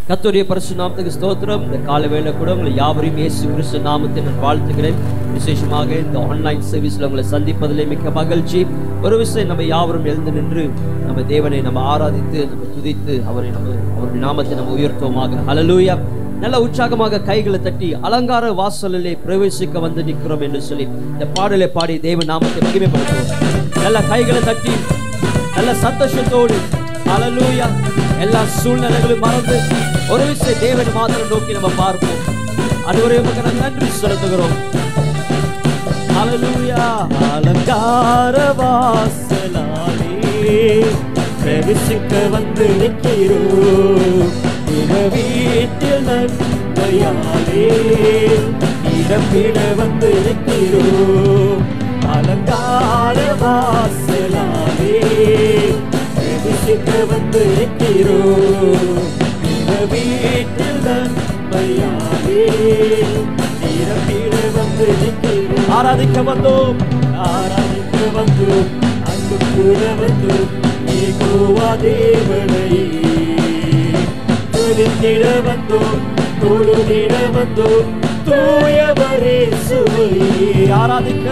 கர்த்தருடைய பரிசு நாமத்துக்கு ஸ்தோத்திரம் இந்த கால வேளை கூட உங்களை யாவரையும் இயேசு கிறிஸ்து நாமத்தை நான் வாழ்த்துகிறேன் விசேஷமாக இந்த ஆன்லைன் சர்வீஸ்ல உங்களை சந்திப்பதிலே மிக்க மகிழ்ச்சி ஒரு விஷயம் நம்ம யாவரும் எழுந்து நின்று நம்ம தேவனை நம்ம ஆராதித்து நம்ம துதித்து அவரை நம்ம அவருடைய நாமத்தை நம்ம உயர்த்துவோமாக ஹalleluya நல்ல உற்சாகமாக கைகளை தட்டி அலங்கார வாசலிலே பிரவேசிக்க வந்து நிற்கிறோம் என்று சொல்லி இந்த பாடலை பாடி தேவ நாமத்தை மகிமைப்படுத்துவோம் நல்ல கைகளை தட்டி நல்ல சந்தோஷத்தோடு ஹalleluya எல்லா சூழ்நிலைகளும் மறந்து ஒரு விஷயம் தேவன் மாத்திரம் நோக்கி நம்ம பார்ப்போம் அதுவரை உமக்கு நான் நன்றி செலுத்துகிறோம் ஹalleluya அலங்கார வாசலாலே பிரவேசிக்க வந்து நிற்கிறோம் இவ வீட்டில் நன்மையாலே இறப்பிட வந்து நிற்கிறோம் அலங்கார வாசலாலே பிரவேசிக்க வந்து நிற்கிறோம் இவ வீட்டில் நன்மையாலே இறப்பிட வந்து நிற்கிறோம் ஆராதிக்க வந்தோம் ஆராதிக்க வந்தோம் அன்பு கூட வந்தோம் ஏகோவா தேவனை துதித்திட வந்தோம் தொழுதிட வந்தோம் தூயவரே சுவை ஆராதிக்க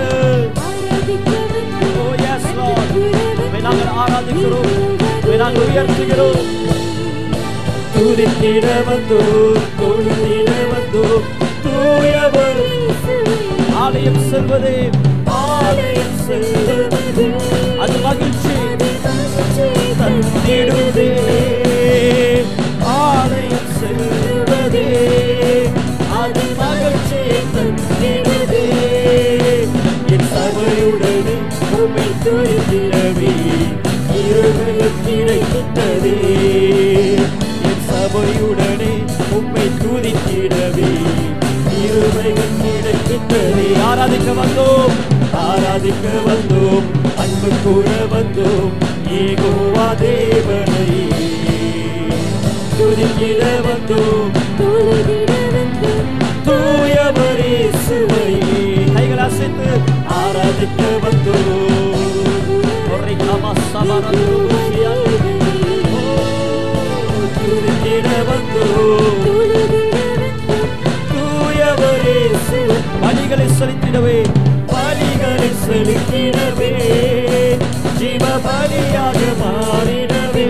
Oh, yes, Lord. உம்மை நாங்கள் ஆராதிக்கிறோம் உம்மை நாங்கள் உயர்த்துகிறோம் துதித்திட வந்தோம் தொழுதிட வந்தோம் தூயவர் ஆலயம் செல்வதே ஆலயம் செல்வதே அது மகிழ்ச்சி தந்திடுதே ஆலயம் செல்வதே அது மகிழ்ச்சி தந்திடுதே என் சபையுடனே உம்மை துதித்திடவே இருவரும் கிடைக்கின்றதே என் சபையுடனே உம்மை துதித்திடவே இருமைகள் கிடைக்கின்றதே ஆராதிக்க வந்தோம் ஆராதிக்க வந்தோம் அன்பு கூற வந்தோம் ஏகோவா தேவனை துதித்திட வந்தோம் தூயவரே சுவை கைகள் அசைத்து ஆராதிக்க வந்தோம் ஒரே காமா சபரதுஷியா துதித்திட வந்தோம் தூயவரே சிவ- பலிகளை செலுத்திடவே பலிகளை செலுத்திடவே ஜீவ பலியாக மாறிடவே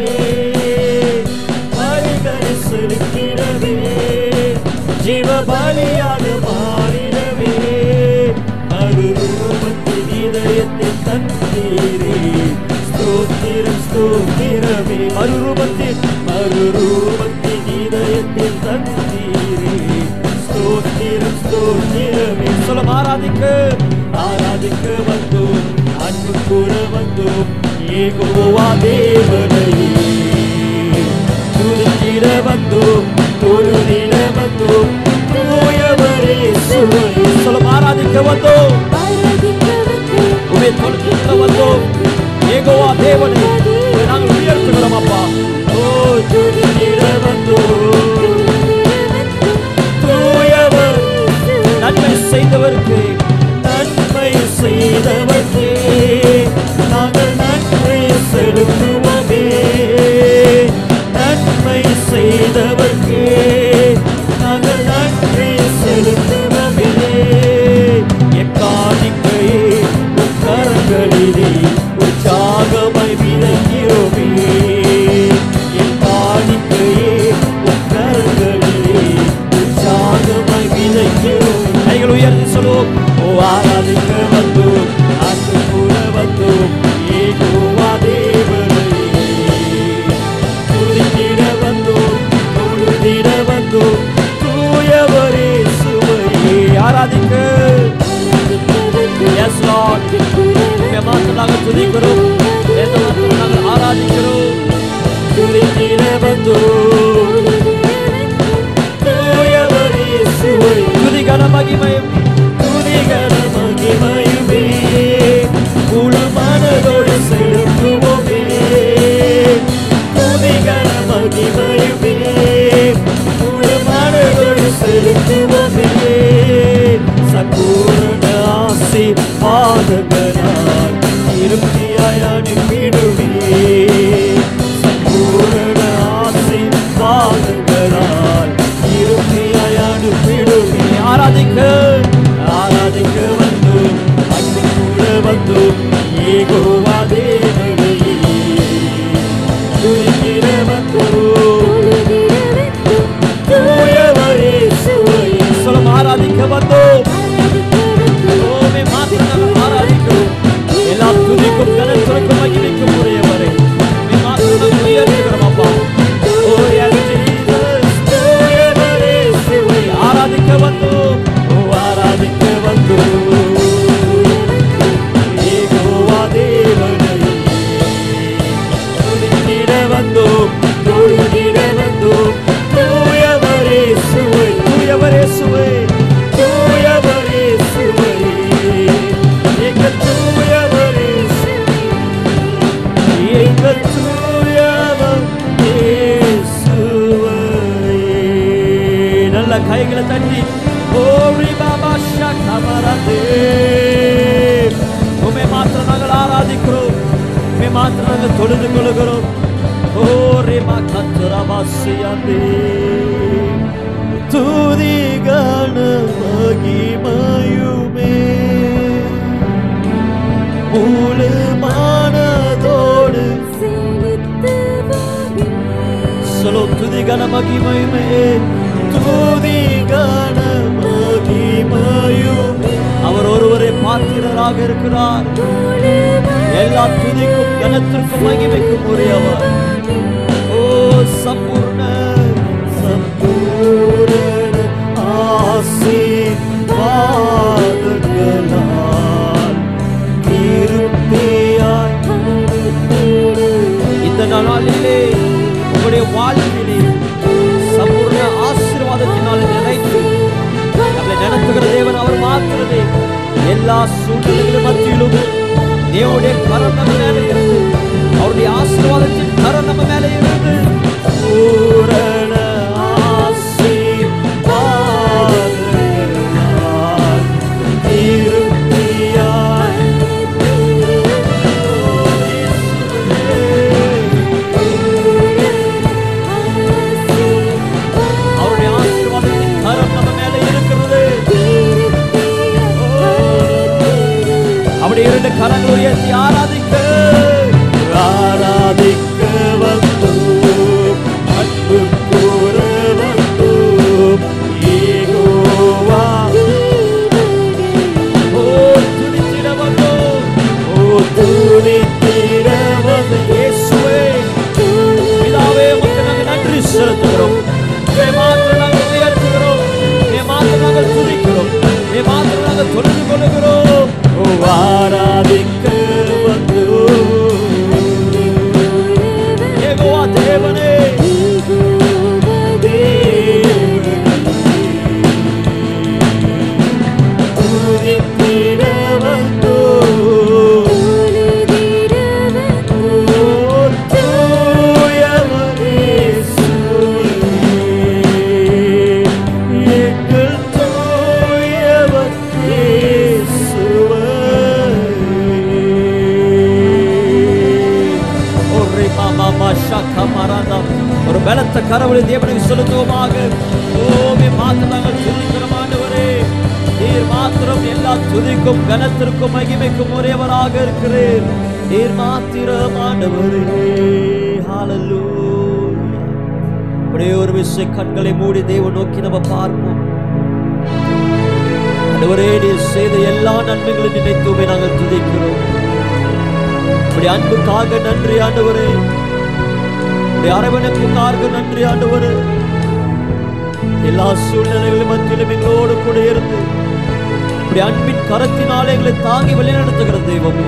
பலிகளை செலுத்திடவே ஜீவ பலியாக மாறிடவே அருரூபத்தின் இதயத்தில் தந்தீரே ஸ்தோத்திரம் ஸ்தோத்திரமே மறுரூபத்தில் மறுரூபத்தின் இதயத்தில் தந்தீரே ஸ்தோத்திரம் ஸ்தோத்திரமே சொல்ல ஆராதிக்க ஆராதிக்க வந்தோம் அன்பு கூற வந்தோம் ஏகோவா தேவனையே துதித்திட வந்தோம் தொழுதிட வந்தோம் தூயவரே சுவை சொல்ல ஆராதிக்க வந்தோம் உமே தொழுதிட வந்தோம் ஏகோவா தேவனை உம்மை நாங்கள் உயர்த்துகிறோம் அப்பா ஓ துதித்திட வந்தோம் தூயவர் நன்மை செய்தவருக்கு நன்மை செய்தவர்க்கே நாங்கள் நன்மை செலுத்துவோமே நன்மை செய்தவர்க்கே நாங்கள் நன்மை செலுத்துவோமே எக்காணிக்கையே உக்கரங்களிலே உற்சாகமாய் விதைக்கிறோமே எக்காணிக்கையே உக்கரங்களிலே உற்சாகமாய் விதைக்கிறோம் கைகள் உயர்த்தி சொல்லுவோம் ஓ ஆராதிக்க வந்தோம் அன்பு கூட வந்தோம் ஏகோவா தேவனை துதித்திட வந்தோம் தொழுதிட வந்தோம் தூயவரே சுவையே ஆராதிக்க எஸ் லார்ட் உம்மை மாத்திரம் நாங்கள் துதிக்கிறோம் வேத மாத்திரம் நாங்கள் ஆராதிக்கிறோம் துதித்திட வந்தோம் தூயவரே சுவை துதிகர மகிமையும் துதிகர மகிமையுமே முழு மனதோடு செலுத்துவோமே துதிகர மகிமையுமே முழு மனதோடு செலுத்துவோமே சம்பூர்ண ஆசி பாதகனால் திருப்தியாய் அனுப்பிடுவே சம்பூர்ண ஆசி பாதகனால் மாத்திரம் நாங்கள் தொழுது கொள்கிறோம் ஓ ரேமா கத்துரவாசியாந்தே துதிகன மகிமையுமே முழு மனதோடு சொல்லோ துதிகன மகிமையுமே துதிகன மகிமையுமே அவர் ஒருவரே பாத்திரராக இருக்கிறார் எல்லா துதிக்கும் கனத்திற்கும் மகிமைக்கும் உரியவர் ஓ சம்பூர்ண சம்பூர்ண ஆசீர்வாதங்களால் திருப்தியாய் இந்த நாளிலே உங்களுடைய வாழ்விலே சம்பூர்ண ஆசீர்வாதத்தினால் நிறைத்து நம்மளை நடத்துகிற தேவன் அவர் மாத்திரமே எல்லா சூழ்நிலைகளும் மத்தியிலும் தேவனுடைய கரம் நம்ம மேலே இருந்து அவருடைய ஆசீர்வாதத்தின் கரம் நம்ம மேலே இருந்து பூரண ஆசீர்வாதங்களால் திருப்தியாய் அவருடைய ஆசீர்வாதத்தின் கரம் நம்ம மேலே இருக்கிறது அப்படி இரண்டு கரங்கள் உயர்த்தி ஆராதிக்க ஆராதிக்க வந்தோம் அன்பு கூற வந்தோம் யெகோவா ஓ துதித்திட வந்தோம் ஓ துதித்திட வந்த இயேசுவே பிதாவே உமக்கு நாங்கள் நன்றி செலுத்துகிறோம் உம்மை மாத்திரம் நாங்கள் உயர்த்துகிறோம் உம்மை மாத்திரம் நாங்கள் துதிக்கிறோம் உம்மை மாத்திரம் நாங்கள் தொழுது கொள்கிறோம் ஓ ஆராதிக்க வந்தோம் யெகோவா தேவனே துதித்திட வந்தோம் ஒரு பலத்த கரவழி தேவனுக்கு செலுத்துவோமாக ஓமே மாத்திரம் நாங்கள் துதிக்கிறோம் ஆண்டவரே நீர் மாத்திரம் எல்லா துதிக்கும் கனத்திற்கும் மகிமைக்கும் உரியவராக இருக்கிறீர் நீர் மாத்திரம் ஆண்டவரே ஹalleluya அப்படியே ஒரு விஷய கண்களை மூடி தேவன் நோக்கி நம்ம பார்ப்போம் ஆண்டவரே நீர் செய்த எல்லா நன்மைகளும் நினைத்துமே நாங்கள் துதிக்கிறோம் இப்படி அன்புக்காக நன்றி ஆண்டவரே இப்படி அரவணைப்புக்காக நன்றி ஆண்டவரே எல்லா சூழ்நிலைகளும் மத்தியிலும் எங்களோடு கூட இருந்து இப்படி அன்பின் கரத்தினாலே எங்களை தாங்கி வழிநடத்துகிற தெய்வமே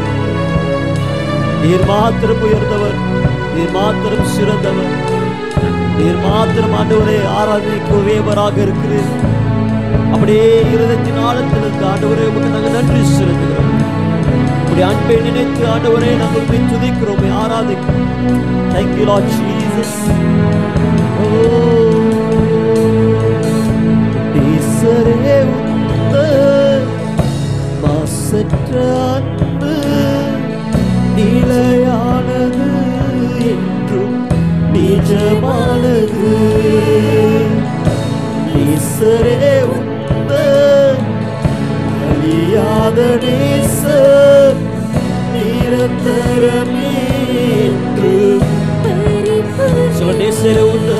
நீர் மாத்திரம் உயர்ந்தவர் நீர் மாத்திரம் சிறந்தவர் நீர் மாத்திரம் ஆண்டவரே ஆராதனைக்கு உரியவராக இருக்கிறீர் அப்படியே இருதத்தின் ஆழத்திலிருந்து ஆண்டவரே உமக்கு நாங்கள் நன்றி செலுத்துகிறோம் இப்படி அன்பை நினைத்து ஆண்டவரே நாங்கள் உம்மை துதிக்கிறோம் உம்மை ஆராதிக்கிறோம் Thank you Lord Jesus நேசரே உந்த மாசற்ற அன்பு நிலையானது என்றும் நிஜமானது நேசரே உந்த அழியாத நேசர் நிரந்தரமே என்றும் சொல்ல நேசரே உண்டு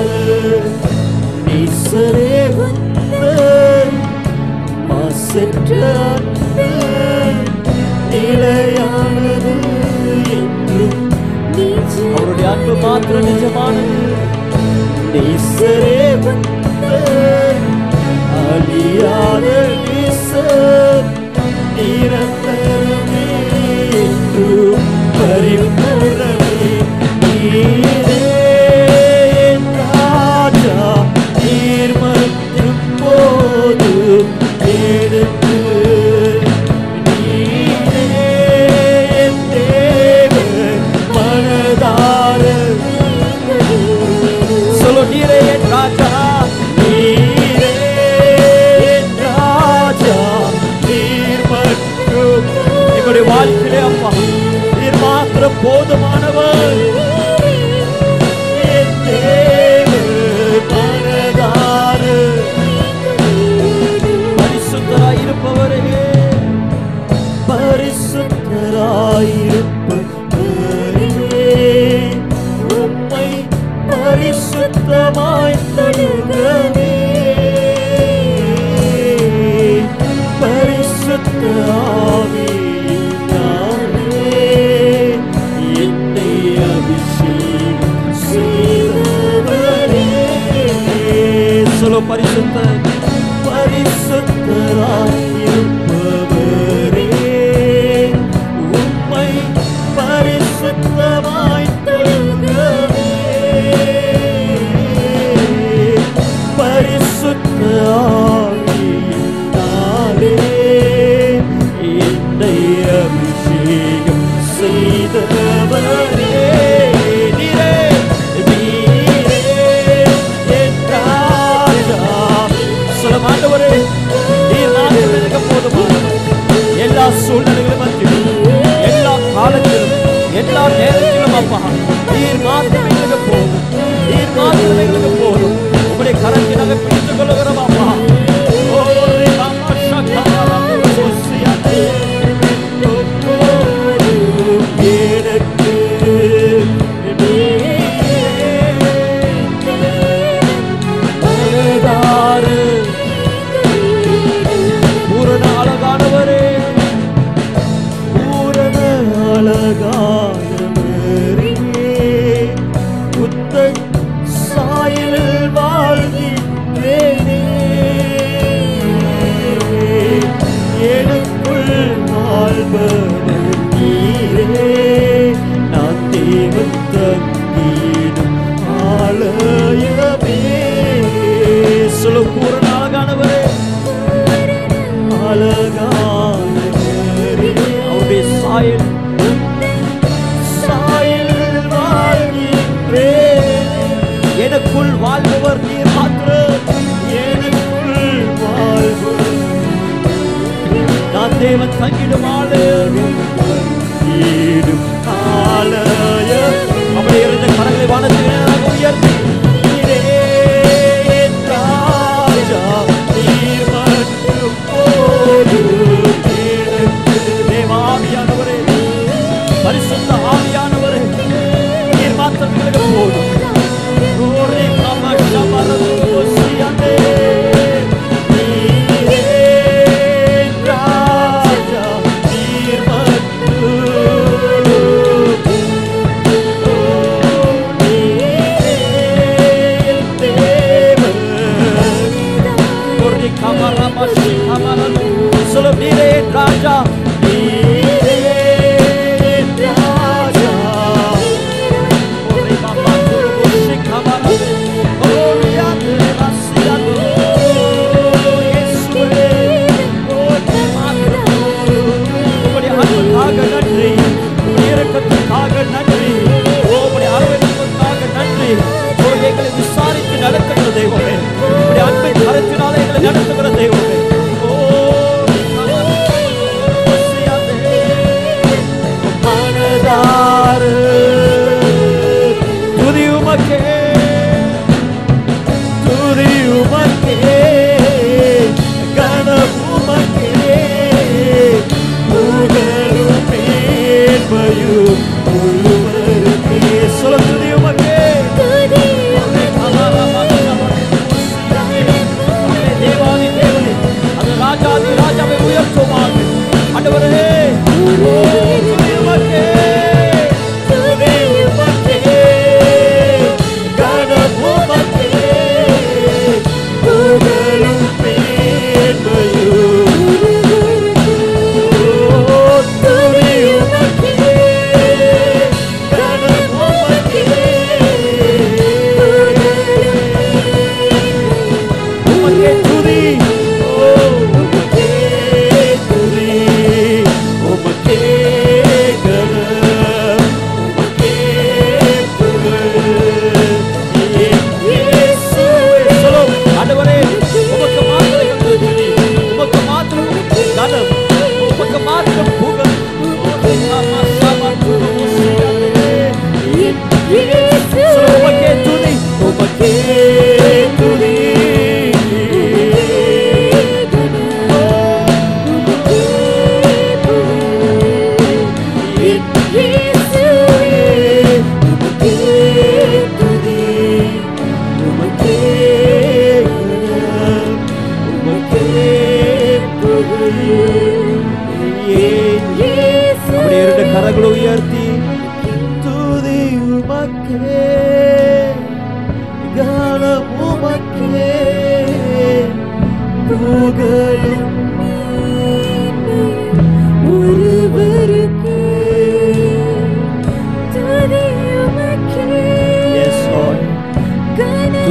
நேசரே உண்டு மாசற்ற அன்பு நிலையானது என்றும் அவருடைய அன்பு மாத்திரம் நிஜமானது நேசரே உண்டு அழியாத நேசர் நிரந்தரமே என்றும் பரிபூரணமே நீரே என் ராஜா நீர் மற்றும் போது எடுத்து நீரே என் தேவன் மனதார சொல்லு நீரே என் ராஜா நீரே என் ராஜா நீர் மற்றும் எங்களுடைய வாழ்க்கையிலே அப்பா நீர் மாத்திரம் போதும் போதுமானவர் என் தேவ மனதார பரிசுத்தராய் இருப்பவரே பரிசுத்தராய் இருப்பவரே உம்மை பரிசுத்தமாய் தொழுகவே பரிசுத்த ஆவியினாலே என்னை அபிஷேகம் செய்தவரே சொல்லு பரிசுத்த பரிசுத்தராய் இருப்பவரே உம்மை பரிசுத்தமாய் தொழுகவே பரிசுத்த ஆவியினாலே என்னை அபிஷேகம் செய்தவரே நீரே நீரே என் ராஜா சொல்ல மாட்டவரே நீர் மாத்திரம் எனக்கு போதுமானவர் எல்லா சூழ்நிலைகளும் மத்தியிலும் எல்லா காலத்திலும் எல்லா நேரத்திலும் அப்பா நீர் மாத்திரம் எங்களுக்கு போதும் நீர் மாத்திரம் எங்களுக்கு போதும் உங்களுடைய கரத்தினாக பிடித்துக் கொள்ளுகிறோம் அப்பா ஓ, ரிபாமா ஷகாரா, ஓசியானே. எனக்கு நீதாரு பூரண அழகானவரே பூரண அழகானவரே புத்த சாயலில் வாழ்கின்றேனே எனக்குள் வாழ்பவர் நீரே நான் தேவன் தங்கீடும் ஆலயமே சொல்லு பூரண அழகானவரே அழகானவரே அவருடைய சாயல் சாயல் வாழ்கின்றேன் எனக்குள் வாழ்பவர் நீர் மாத்திரம் எனக்குள் வாழ்பவர் நான் தேவன் தங்கிடும் ஆலயம் ஈடும் ஆலயம் அப்படி இருந்த கரங்களை வானத்தில் நேராக உயர்த்தி நீரே என் ராஜா, நீர் மட்டும் போதும் எனக்கு. தேவ ஆவியானவரே, பரிசுத்த ஆவியானவரே, நீர் மாத்திரம் எங்களுக்கு போதும் ஓரே காமா ஷபரது ஓசியானே. நீரே என் ராஜா, நீர் மட்டும் ராஜா நீரே ராஜா ஓரே பாபா குருபுஷி கமரது ஓரியாது ரசியாது இயேசுவே ஓடி மாத்திரம் உம்முடைய அன்புக்காக நன்றி உம்முடைய இரக்கத்துக்காக நன்றி ஓ, உம்முடைய அரவணைப்புக்காக நன்றி ஓ, எங்களை விசாரித்து நடத்துகிற தெய்வமே உம்முடைய அன்பின் கரத்தினாலே எங்களை நடத்துகிற தெய்வமே ஓ, மனதார துதி உமக்கே துதி உமக்கே கனம் உமக்கே புகழும் மேன்மையும் முழுவதுமே சொல்ல துதி உமக்கே தேவாதி தேவனே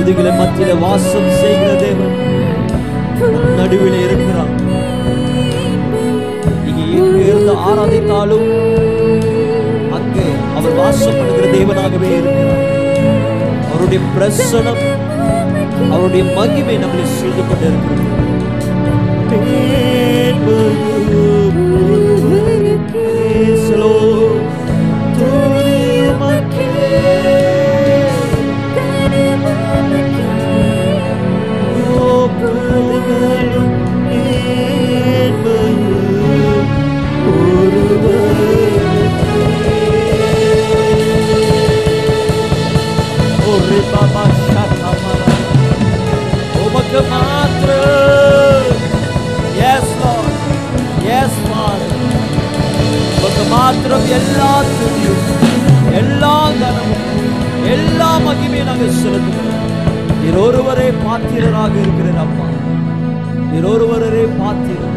துதிகளை மத்தியில வாசம் செய்கிற தேவன் நம் நடுவில் இருக்கிறார் நீங்க எங்க இருந்து ஆராதித்தாலும் அங்கே அவர் வாசம் பண்ணுகிற தேவனாகவே இருக்கிறார் அவருடைய பிரசனம் அவருடைய மகிமை நம்மளை சூழ்ந்து கொண்டு இருக்கிறது Praise the Lord. துதி உமக்கே. ஓ புகழும் மேன்மையும் ஒருவருக்கே. ஒரே பாபா ஷாகாமரா. உமக்கு மாத்திரம். Yes, Lord. Yes, Father. உமக்கு மாத்திரம் எல்லா துதியும் எல்லா கனமும் எல்லா மகிமையும் நாங்கள் செலுத்துகிறோம் நீர் ஒருவரே பாத்திரராக இருக்கிறார் அப்பா நீர் ஒருவரே பாத்திரம்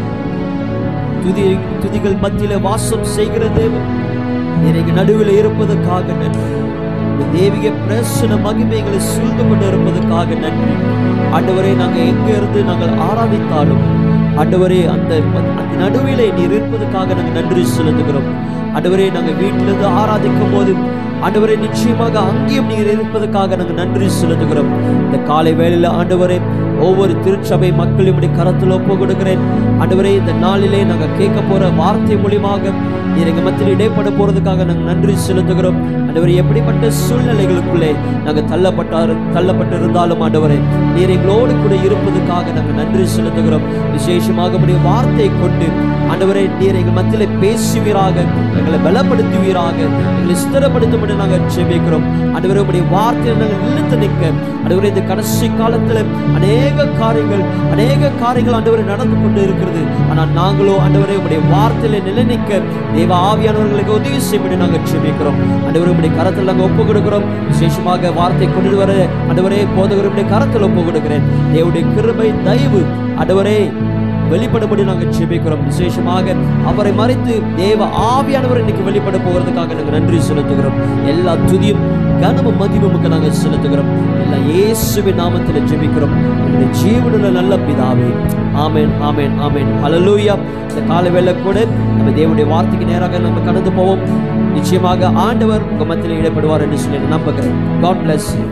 துதி துதிகள் மத்தியில வாசம் செய்கிற தேவன் நீர் எங்கள் நடுவில் இருப்பதற்காக நன்றி இந்த தேவிக பிரசன மகிமைகளை சூழ்ந்து கொண்டு இருப்பதற்காக நன்றி ஆண்டவரே நாங்கள் எங்க இருந்து நாங்கள் ஆராதித்தாலும் ஆண்டவரே அந்த அந்த நடுவிலே நீர் இருப்பதற்காக நாங்கள் நன்றி செலுத்துகிறோம் ஆண்டவரே நாங்கள் வீட்டிலிருந்து ஆராதிக்கும் போது ஆண்டவரே நிச்சயமாக அங்கேயும் நீர் இருப்பதற்காக நாங்கள் நன்றி செலுத்துகிறோம் இந்த காலை வேளையில் ஆண்டவரே ஒவ்வொரு திருச்சபை மக்களையும் இப்படி கரத்தில் ஒப்பு கொடுக்கிறேன் ஆண்டவரே இந்த நாளிலே நாங்கள் கேட்க போற வார்த்தை மூலியமாக நீர் எங்கள் மத்தியில் இடைப்பட போறதுக்காக நாங்கள் நன்றி செலுத்துகிறோம் ஆண்டவரே எப்படிப்பட்ட சூழ்நிலைகளுக்குள்ளே நாங்கள் தள்ளப்பட்டார் தள்ளப்பட்டிருந்தாலும் ஆண்டவரே நீர் எங்களோடு கூட இருப்பதற்காக நாங்கள் நன்றி செலுத்துகிறோம் விசேஷமாக உடைய வார்த்தையை கொண்டு ஆண்டவரே நீர் எங்கள் மத்தியில் பேசுவீராக எங்களை பலப்படுத்துவீராக எங்களை ஸ்திரப்படுத்தும்படி நாங்கள் ஜெபிக்கிறோம் ஆண்டவரே உடைய வார்த்தையை நாங்கள் நிலைத்து நிற்க ஆண்டவரே இந்த கடைசி காலத்தில் அநேக காரியங்கள் அநேக காரியங்கள் ஆண்டவரே நடந்து கொண்டு இருக்கிறது ஆனால் நாங்களோ ஆண்டவரே உடைய வார்த்தையில நிலை நிற்க தேவ ஆவியானவர்களுக்கு உதவி செய்யும்படி நாங்கள் ஜெபிக்கிறோம் ஆண்டவரே உடைய கரத்தில் நாங்கள் ஒப்பு கொடுக்கிறோம் விசேஷமாக வார்த்தை கொண்டு வர ஆண்டவரே போதகருடைய கரத்தில் ஒப்பு கொடுக்கிறேன் தேவனுடைய கிருபை தயவு ஆண்டவரே வெளிப்படும்படி நாங்கள் ஜெபிக்கிறோம் விசேஷமாக அவரை மறைத்து தேவ ஆவியானவர் இன்னைக்கு வெளிப்பட போகிறதுக்காக நாங்கள் நன்றி செலுத்துகிறோம் எல்லா துதியும் கனமும் மதிமுக நாங்கள் செலுத்துகிறோம் எல்லா இயேசுவின் நாமத்தில் ஜெபிக்கிறோம் எங்களுடைய ஜீவனுள்ள நல்ல பிதாவே ஆமென் ஆமென் ஆமென் ஹalleluya இந்த கால வேளை கூட நம்ம தேவனுடைய வார்த்தைக்கு நேராக நம்ம கடந்து போவோம் நிச்சயமாக ஆண்டவர் உங்க மத்தியில் ஈடுபடுவார் என்று சொல்லி நான் நம்புகிறேன் காட் bless you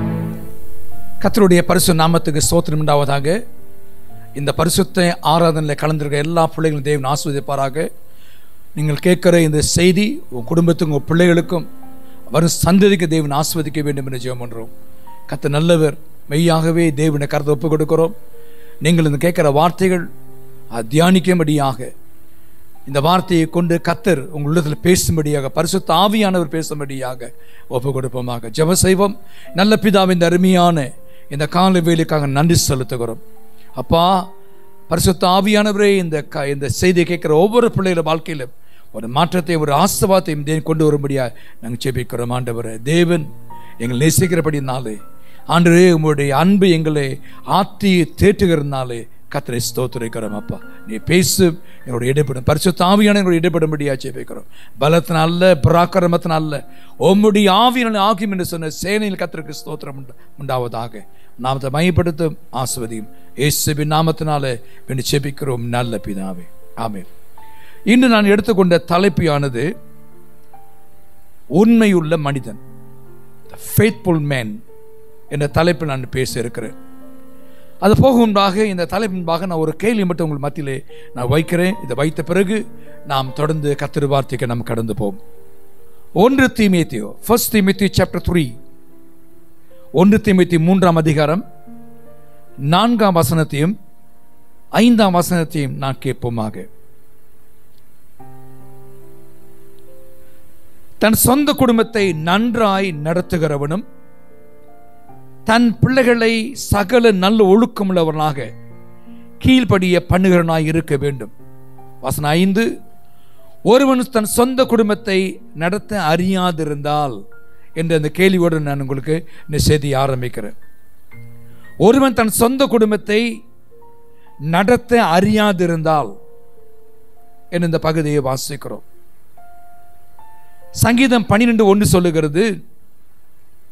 கர்த்தருடைய பரிசு நாமத்துக்கு ஸ்தோத்திரம் உண்டாவதாக இந்த பரிசுத்த ஆராதனையில் கலந்திருக்க எல்லா பிள்ளைகளும் தேவன் ஆஸ்வதிப்பாராக நீங்கள் கேட்குற இந்த செய்தி உங்கள் குடும்பத்துக்கும் உங்கள் பிள்ளைகளுக்கும் வரும் சந்ததிக்கு தேவன் ஆஸ்வதிக்க வேண்டும் என்று ஜெபம் பண்ணுறோம் கத்த நல்லவர் மெய்யாகவே தேவனை கருத்தை ஒப்புக் கொடுக்கிறோம் நீங்கள் இந்த கேட்குற வார்த்தைகள் அது தியானிக்கும்படியாக இந்த வார்த்தையை கொண்டு கத்தர் உங்கள் உள்ளத்தில் பேசும்படியாக பரிசுத்த ஆவியானவர் பேசும்படியாக ஒப்பு கொடுப்போமாக ஜெப செய்வோம் நல்ல பிதாவின் இந்த அருமையான இந்த கால வேலைக்காக நன்றி செலுத்துகிறோம் அப்பா பரிசுத்த ஆவியானவரே இந்த க இந்த செய்தியை கேட்குற ஒவ்வொரு பிள்ளைகள வாழ்க்கையிலும் ஒரு மாற்றத்தை ஒரு ஆசவாத்தையும் தேவன் கொண்டு வரும்படியாக நாங்கள் ஜெபிக்கிறோம் ஆண்டவரே தேவன் எங்களை நேசிக்கிறபடினாலே ஆண்டவரே உங்களுடைய அன்பு எங்களை ஆற்றி தேற்றுகிறதுனாலே கத்தரை ஸ்தோத்திரிக்கிறோம் அப்பா நீ பேசு என்னோட இடைப்படும் பரிசுத்த ஆவியான என்னோட இடைப்படும்படியா ஜெபிக்கிறோம் பலத்தினால பராக்கிரமத்தினால உம்முடைய ஆவியான ஆகியும் என்று சொன்ன சேனையில் கத்தருக்கு ஸ்தோத்திரம் உண்டு உண்டாவதாக நாமத்தை மையப்படுத்தும் ஆஸ்வதியும் இயேசுவின் நாமத்தினால வேண்டி ஜெபிக்கிறோம் நல்ல பிதாவே ஆமென் இன்று நான் எடுத்துக்கொண்ட தலைப்பியானது உண்மையுள்ள மனிதன் ஃபேத்ஃபுல் மேன் என்ற தலைப்பில் நான் பேச இருக்கிறேன் அது போக முன்பாக இந்த தலைப்பு முன்பாக நான் ஒரு கேள்வி மட்டும் உங்கள் மத்தியிலே நான் வைக்கிறேன் இதை வைத்த பிறகு நாம் தொடர்ந்து கத்திரு வார்த்தைக்கு நாம் கடந்து போவோம் ஒன்று தீமேத்தியோ ஃபர்ஸ்ட் தீமேத்தியோ சாப்டர் த்ரீ ஒன்று தீமேத்தி மூன்றாம் அதிகாரம் நான்காம் வசனத்தையும் ஐந்தாம் வசனத்தையும் நான் கேட்போமாக தன் சொந்த குடும்பத்தை நன்றாய் நடத்துகிறவனும் தன் பிள்ளைகளை சகல நல்ல ஒழுக்கமுள்ளவனாக கீழ்ப்படிய பண்ணுகிறவனாய் இருக்க வேண்டும் வசனம் ஐந்து ஒருவன் தன் சொந்த குடும்பத்தை நடத்த அறியாதிருந்தால் என்ற அந்த கேள்வியோடு நான் உங்களுக்கு இந்த செய்தி ஆரம்பிக்கிறேன் ஒருவன் தன் சொந்த குடும்பத்தை நடத்த அறியாதிருந்தால் என்ற இந்த பகுதியை வாசிக்கிறோம் சங்கீதம் பன்னிரெண்டு ஒன்று சொல்லுகிறது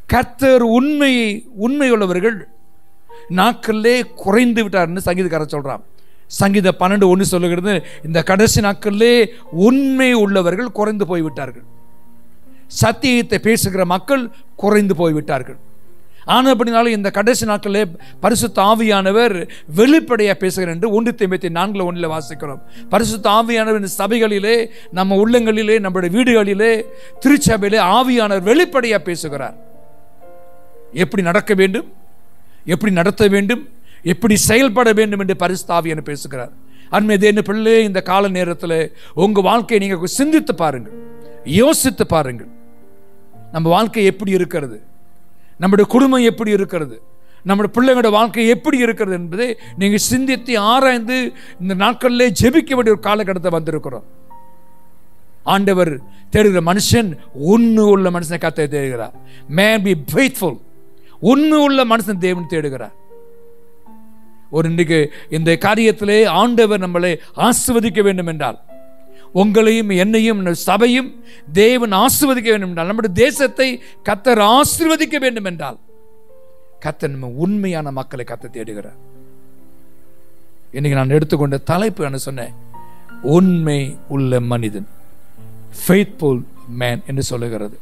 கர்த்தர் உண்மையை உண்மையுள்ளவர்கள் நாட்களிலே குறைந்து விட்டார்னு சங்கீதக்காரர் சொல்றான் சங்கீத பன்னெண்டு ஒன்று சொல்லுகிறது இந்த கடைசி நாட்களிலே உண்மை உள்ளவர்கள் குறைந்து போய்விட்டார்கள் சத்தியத்தை பேசுகிற மக்கள் குறைந்து போய்விட்டார்கள் ஆனபடினாலும் இந்த கடைசி நாட்களிலே பரிசுத்த ஆவியானவர் வெளிப்படையாக பேசுகிறார் என்று ஒன்று திம்பத்தி நான்கில் ஒன்றில் வாசிக்கிறோம் பரிசுத்த ஆவியானவர் இந்த சபைகளிலே நம்ம உள்ளங்களிலே நம்முடைய வீடுகளிலே திருச்சபையிலே ஆவியானவர் வெளிப்படையாக பேசுகிறார் எப்படி நடக்க வேண்டும் எப்படி நடத்த வேண்டும் எப்படி செயல்பட வேண்டும் என்று பரிசுத்தாவியன பேசுகிறார் அண்மை தேன பிள்ளை இந்த கால நேரத்தில் உங்க வாழ்க்கையை நீங்க சிந்தித்து பாருங்கள் யோசித்து பாருங்கள் நம்ம வாழ்க்கை எப்படி இருக்கிறது நம்முடைய குடும்பம் எப்படி இருக்கிறது நம்முடைய பிள்ளைங்களோட வாழ்க்கை எப்படி இருக்கிறது என்பதை நீங்க சிந்தித்து ஆராய்ந்து இந்த நாட்களிலே ஜெபிக்க வேண்டிய ஒரு காலகட்டத்தை வந்திருக்கிறோம் ஆண்டவர் தேடுகிற மனுஷன் உண்மை உள்ள மனுஷனை கத்தை தேடுகிறார் மேன் பி ஃபெய்த்ஃபுல் உண்மை உள்ள மனுஷன் தேவன் தேடுகிறார் ஒரு இன்றைக்கு இந்த காரியத்திலே ஆண்டவர் நம்மளை ஆசிர்வதிக்க வேண்டும் என்றால் உங்களையும் என்னையும் இந்த சபையும் தேவன் ஆசிர்வதிக்க வேண்டும் என்றால் நம்முடைய தேசத்தை கத்தர் ஆசிர்வதிக்க வேண்டும் என்றால் கத்தர் நம்ம உண்மையான மக்களை கத்த தேடுகிறார் இன்னைக்கு நான் எடுத்துக்கொண்ட தலைப்பு என்ன சொன்னேன் உண்மை உள்ள மனிதன் ஃபெய்த்ஃபுல் மேன் என்று சொல்லுகிறது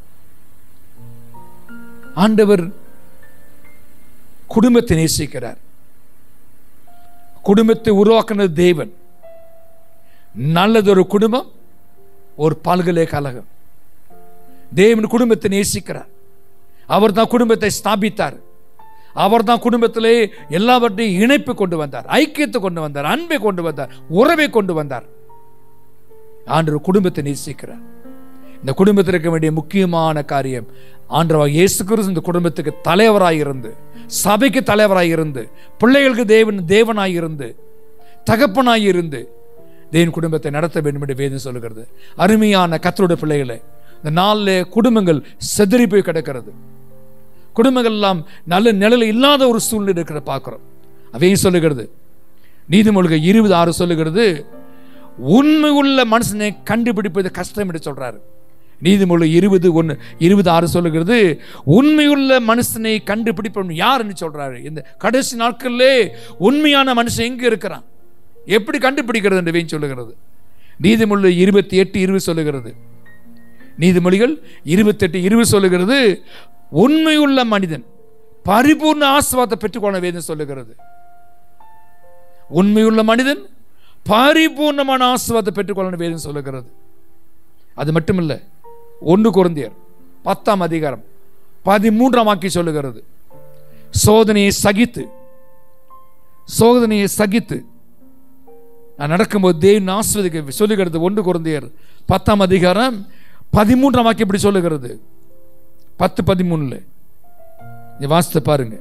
ஆண்டவர் குடும்பத்தை நேசிக்கிறார் குடும்பத்தை உருவாக்குனது தேவன் நல்லதொரு குடும்பம் ஒரு பல்கலைக்கழகம் தேவன் குடும்பத்தை நேசிக்கிறார் அவர் தான் குடும்பத்தை ஸ்தாபித்தார் அவர் தான் குடும்பத்திலே எல்லாவற்றையும் இணைப்பு கொண்டு வந்தார் ஐக்கியத்தை கொண்டு வந்தார் அன்பை கொண்டு வந்தார் உறவை கொண்டு வந்தார் ஆண்டவர் குடும்பத்தை நேசிக்கிறார் இந்த குடும்பத்தில் இருக்க வேண்டிய முக்கியமான காரியம் ஆண்டவர் இயேசு கிறிஸ்து இந்த குடும்பத்துக்கு தலைவராய் இருந்து சபைக்கு தலைவராய் இருந்து பிள்ளைகளுக்கு தேவன் தேவனாய் இருந்து தகப்பனாய் இருந்து தேவன் குடும்பத்தை நடத்த வேண்டும் என்று வேதம் சொல்லுகிறது அருமையான கத்தருடைய பிள்ளைகளை இந்த நாளில் குடும்பங்கள் செதறி போய் கிடக்கிறது குடும்பங்கள் எல்லாம் நல்ல நிலையில் இல்லாத ஒரு சூழ்நிலை இருக்கிற பார்க்கிறோம் அதையும் சொல்லுகிறது நீதிமொழிகள் இருபது ஆறு சொல்லுகிறது உண்மை உள்ள மனுஷனை கண்டுபிடிப்பது கஷ்டம் என்று சொல்றாரு நீதிமொழி இருபது ஒன்று இருபது ஆறு சொல்லுகிறது உண்மையுள்ள மனுஷனை கண்டுபிடிப்பவன் யாருன்னு சொல்றாரு இந்த கடைசி நாட்களிலே உண்மையான மனுஷன் எங்க இருக்கிறான் எப்படி கண்டுபிடிக்கிறது என்று வேன் சொல்லுகிறது நீதிமொழி இருபத்தி எட்டு இருபது சொல்லுகிறது நீதிமொழிகள் இருபத்தெட்டு இருபது சொல்லுகிறது உண்மையுள்ள மனிதன் பரிபூர்ண ஆசிர்வாதத்தை பெற்றுக்கொள்ள வேதம் சொல்லுகிறது உண்மையுள்ள மனிதன் பரிபூர்ணமான ஆசிர்வாதத்தை பெற்றுக்கொள்ள வேதம் சொல்லுகிறது அது மட்டுமல்ல ஒன்று குருந்தியர் பத்தாம் அதிகாரம் பதிமூன்றாம் வாக்கி சொல்லுகிறது சோதனையை சகித்து சோதனையை சகித்து நான் நடக்கும்போது தேவன் ஆஸ்வதிக்க சொல்லுகிறது ஒன்று குருந்தியர் பத்தாம் அதிகாரம் பதிமூன்றாம் வாக்கி இப்படி சொல்லுகிறது பத்து பதிமூணுல நீ வாசித்து பாருங்க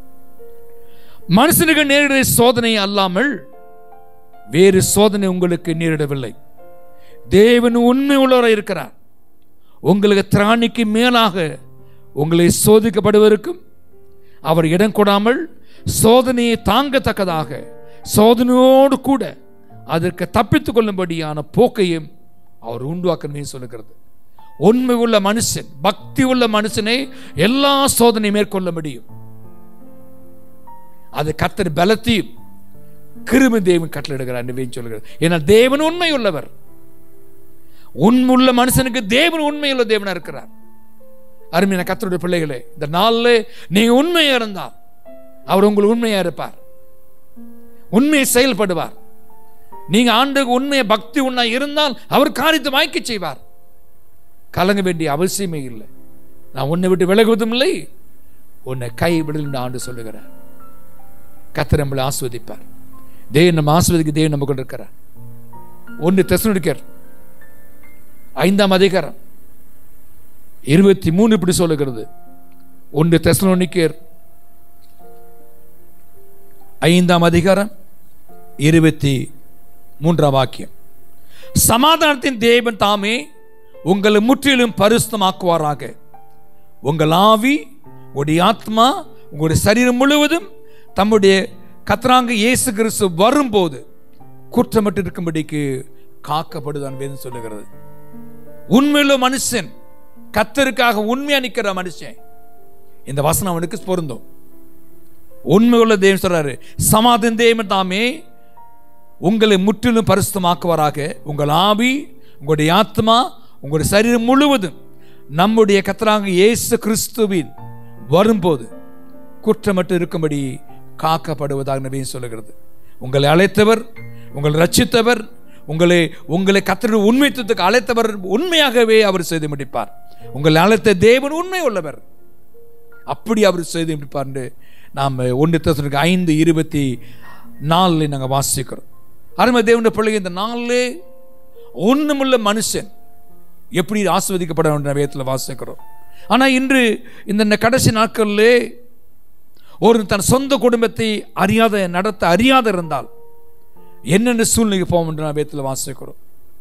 மனுஷனுக்கு நேரிட சோதனை அல்லாமல் வேறு சோதனை உங்களுக்கு நேரிடவில்லை தேவன் உண்மை உள்ளவராக இருக்கிறார் உங்களுக்கு திராணிக்கு மேலாக உங்களை சோதிக்கப்படுவதற்கும் அவர் இடம் கொடாமல் சோதனையை தாங்கத்தக்கதாக சோதனையோடு கூட அதற்கு தப்பித்துக் கொள்ளும்படியான போக்கையும் அவர் உண்டுவாக்கணுமே சொல்லுகிறது உண்மை உள்ள மனுஷன் பக்தி உள்ள மனுஷனை எல்லா சோதனை மேற்கொள்ள முடியும் அது கத்தர் பலத்தையும் கிருமி தேவன் கட்டளிடுகிறார் என்று சொல்லுகிறது ஏன்னா தேவன் உண்மை உள்ளவர் உண்முள்ள மனுஷனுக்கு தேவன் உண்மையுள்ள தேவனா இருக்கிறார் அருமையான கத்தருடைய பிள்ளைகளே இந்த நாளில் நீங்க உண்மையா இருந்தால் அவர் உங்களுக்கு உண்மையா இருப்பார் உண்மையை செயல்படுவார் நீங்க ஆண்டுக்கு உண்மையை பக்தி உண்ணா இருந்தால் அவர் காரியத்தை வாய்க்க செய்வார் கலங்க வேண்டிய அவசியமே இல்லை நான் உன்னை விட்டு விலகுவதும் இல்லை உன்னை கைவிடல் என்று ஆண்டு சொல்லுகிறார் கத்தர் நம்மளை ஆஸ்வதிப்பார் தேவன் நம்ம ஆஸ்வதிக்க தேவன் நம்ம கொண்டு இருக்கிறார் ஒன்று தெசனுடிக்கர் ஐந்தாம் அதிகாரம் இருபத்தி மூணு இப்படி சொல்லுகிறது ஒன்று தெசலோனிக்கர் ஐந்தாம் அதிகாரம் இருபத்தி மூன்றாம் வாக்கியம் சமாதானத்தின் தேவன் தாமே உங்களை முற்றிலும் பரிசுத்தமாக்குவாராக உங்கள் ஆவி உங்களுடைய ஆத்மா உங்களுடைய சரீரம் முழுவதும் தம்முடைய கத்ராங்க இயேசு கிறிஸ்து வரும்போது குற்றமட்டு இருக்கும்படிக்கு காக்கப்படுதான் வேதம் சொல்லுகிறது உண்மையுள்ள மனுஷன் கத்தருக்காக உண்மையா நிக்கிற மனுஷன் இந்த வசனம் அவனுக்கு பொருந்தும் உண்மை உள்ள தேவன் சொல்றாரு சமாதான தேவன் தாமே உங்களை முற்றிலும் பரிசுத்தமாக்குவாராக உங்கள் ஆவி உங்களுடைய ஆத்மா உங்களுடைய சரீரம் முழுவதும் நம்முடைய கத்தராக இயேசு கிறிஸ்துவின் வரும்போது குற்றமற்று இருக்கும்படி காக்கப்படுவதாக நபியும் சொல்லுகிறது உங்களை அழைத்தவர் உங்களை ரட்சித்தவர் உங்களை உங்களை கத்தருடைய உண்மைத்துவத்துக்கு அழைத்தவர் உண்மையாகவே அவர் செய்து முடிப்பார் உங்களை அழைத்த தேவன் உண்மை உள்ளவர் அப்படி அவர் செய்து முடிப்பார் என்று நாம் ஒன்று தசனுக்கு ஐந்து இருபத்தி நாலில் நாங்கள் வாசிக்கிறோம் அருமை தேவனுடைய பிள்ளைங்க இந்த நாளிலே ஒண்ணுமுள்ள மனுஷன் எப்படி ஆஸ்வதிக்கப்பட வேண்டிய வேதத்தில் வாசிக்கிறோம் ஆனால் இன்று இந்த கடைசி நாட்களிலே ஒரு தன் சொந்த குடும்பத்தை அறியாத நடத்த அறியாத இருந்தால் என்னென்ன சூழ்நிலைக்கு போவோம் என்று நான் வேதத்தில் வாசிக்கிறோம்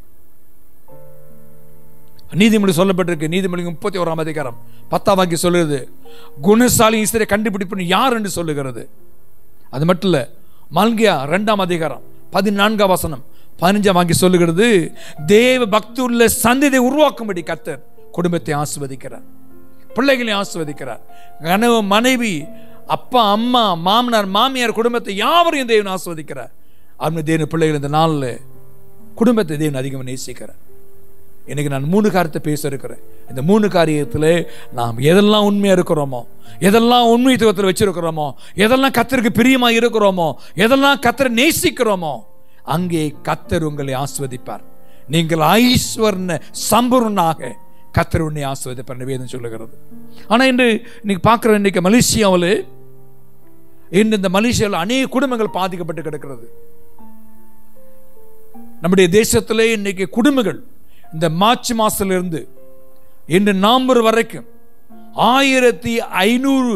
நீதிமொழி சொல்லப்பட்டிருக்கு நீதிமொழி முப்பத்தி ஓராம் அதிகாரம் பத்தாம் வாக்கி சொல்லுகிறது குணசாலி ஈஸ்வரை கண்டுபிடிப்புன்னு யார் என்று சொல்லுகிறது அது மட்டும் இல்ல மல்கியா ரெண்டாம் அதிகாரம் பதினான்காம் வசனம் பதினஞ்சாம் வாங்கி சொல்லுகிறது தேவ பக்தி உள்ள சந்ததியை உருவாக்கும்படி கத்தர் குடும்பத்தை ஆசிர்வதிக்கிறார் பிள்ளைகளை ஆசிர்வதிக்கிறார் கனவு மனைவி அப்பா அம்மா மாமனார் மாமியார் குடும்பத்தை யாவரையும் தேவன் ஆசிர்வதிக்கிறார் அவன் தேவன் பிள்ளைகள் இந்த நாளில் குடும்பத்தை தேவன் அதிகமாக நேசிக்கிறார் இன்னைக்கு நான் மூணு காரியத்தை பேச இருக்கிறேன் இந்த மூணு காரியத்தில் நாம் எதெல்லாம் உண்மையாக இருக்கிறோமோ எதெல்லாம் உண்மைத்துவத்தில் வச்சிருக்கிறோமோ எதெல்லாம் கத்தருக்கு பிரியமா இருக்கிறோமோ எதெல்லாம் கத்தரை நேசிக்கிறோமோ அங்கே கத்தர் உங்களை ஆஸ்வதிப்பார் நீங்கள் ஐஸ்வர்ண சம்பூர்ணாக கத்தர் உன்னை ஆஸ்வதிப்பார் வேதம் சொல்லுகிறது ஆனால் இன்று இன்னைக்கு பார்க்குற இன்னைக்கு மலேசியாவில் இன்று இந்த மலேசியாவில் அநேக குடும்பங்கள் பாதிக்கப்பட்டு கிடக்கிறது நம்முடைய தேசத்திலே இன்னைக்கு குடும்பங்கள் இந்த மார்ச் மாசத்திலிருந்து இன்று நவம்பர் வரைக்கும் ஆயிரத்தி ஐநூறு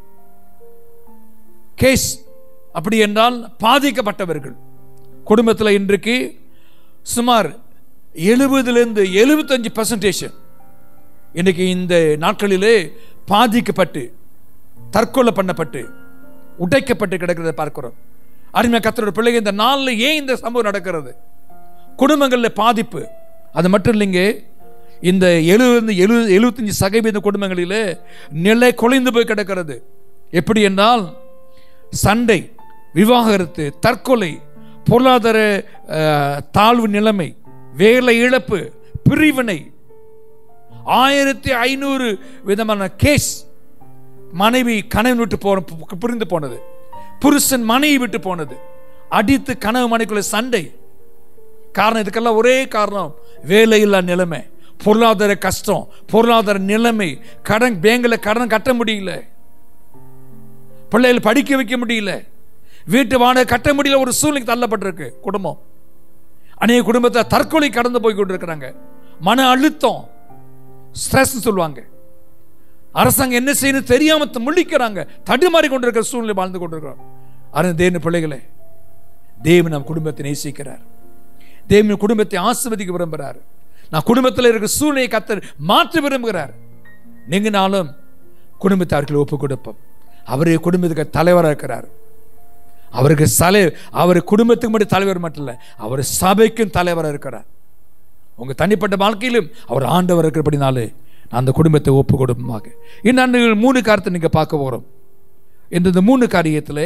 கேஸ் அப்படி என்றால் பாதிக்கப்பட்டவர்கள் குடும்பத்தில் இன்றைக்கு சுமார் எழுபதுலேருந்து எழுபத்தஞ்சு பர்சன்டேஷன் இன்னைக்கு இந்த நாட்களிலே பாதிக்கப்பட்டு தற்கொலை பண்ணப்பட்டு உடைக்கப்பட்டு கிடக்கிறத பார்க்கிறோம் அருமையா கத்தரோட பிள்ளைங்க இந்த நாளில் ஏன் இந்த சம்பவம் நடக்கிறது குடும்பங்களில் பாதிப்பு அது மட்டும் இல்லைங்க இந்த எழுபது எழு எழுபத்தஞ்சு சதவீத குடும்பங்களிலே நிலை குலைந்து போய் கிடக்கிறது எப்படி என்றால் சண்டை விவாகரத்து தற்கொலை பொருளாதார அஹ், தாழ்வு நிலைமை வேலை இழப்பு பிரிவினை ஆயிரத்தி ஐநூறு விதமான கேஸ் மனைவி கணவன் விட்டு போன புரிந்து போனது புருஷன் மனைவி விட்டு போனது அடித்து கனவு மனைக்குள்ள சண்டை காரணம் இதுக்கெல்லாம் ஒரே காரணம் வேலையில்லா நிலைமை பொருளாதார கஷ்டம் பொருளாதார நிலைமை கடன் பேங்கில் கடன் கட்ட முடியல பிள்ளைகளை படிக்க வைக்க முடியல வீட்டு வாடகை கட்ட முடியல ஒரு சூழ்நிலைக்கு தள்ளப்பட்டிருக்கு குடும்பம் அநேக குடும்பத்தை தற்கொலை கடந்து போய் கொண்டிருக்கிறாங்க மன அழுத்தம் ஸ்ட்ரெஸ் சொல்லுவாங்க அரசாங்கம் என்ன செய்யணும் தெரியாம த- முழிக்கிறாங்க தடுமாறி கொண்டிருக்கிற சூழ்நிலை வாழ்ந்து கொண்டிருக்கிறோம் அருண் தேவன் பிள்ளைகளே தேவன் நம் குடும்பத்தை நேசிக்கிறார் தேவன் குடும்பத்தை ஆசிர்வதிக்க விரும்புகிறார் நான் குடும்பத்தில் இருக்கிற சூழ்நிலையை கத்தர் மாற்ற விரும்புகிறார் நீங்க நாளும் குடும்பத்தார்கள் ஒப்பு கொடுப்போம் அவரே குடும்பத்துக்கு தலைவராக இருக்கிறார் அவருக்கு சலை அவர் குடும்பத்துக்கு மட்டும் தலைவர் மட்டும் இல்லை அவர் சபைக்கும் தலைவராக இருக்கிறார் உங்க தனிப்பட்ட வாழ்க்கையிலும் அவர் ஆண்டவர் இருக்கிறபடினாலே நான் அந்த குடும்பத்தை ஒப்பு கொடுப்பமாக இன்னும் மூணு காரியத்தை நீங்க பார்க்க போறோம் இந்த இந்த மூணு காரியத்திலே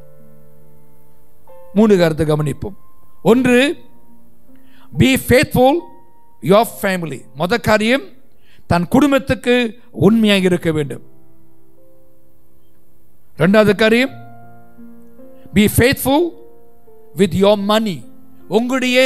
மூணு காரியத்தை கவனிப்போம் ஒன்று பி ஃபேத்ஃபுல் யோர் ஃபேமிலி மொத காரியம் தன் குடும்பத்துக்கு உண்மையாக இருக்க வேண்டும் ரெண்டாவது காரியம் be faithful with your money உங்களுடைய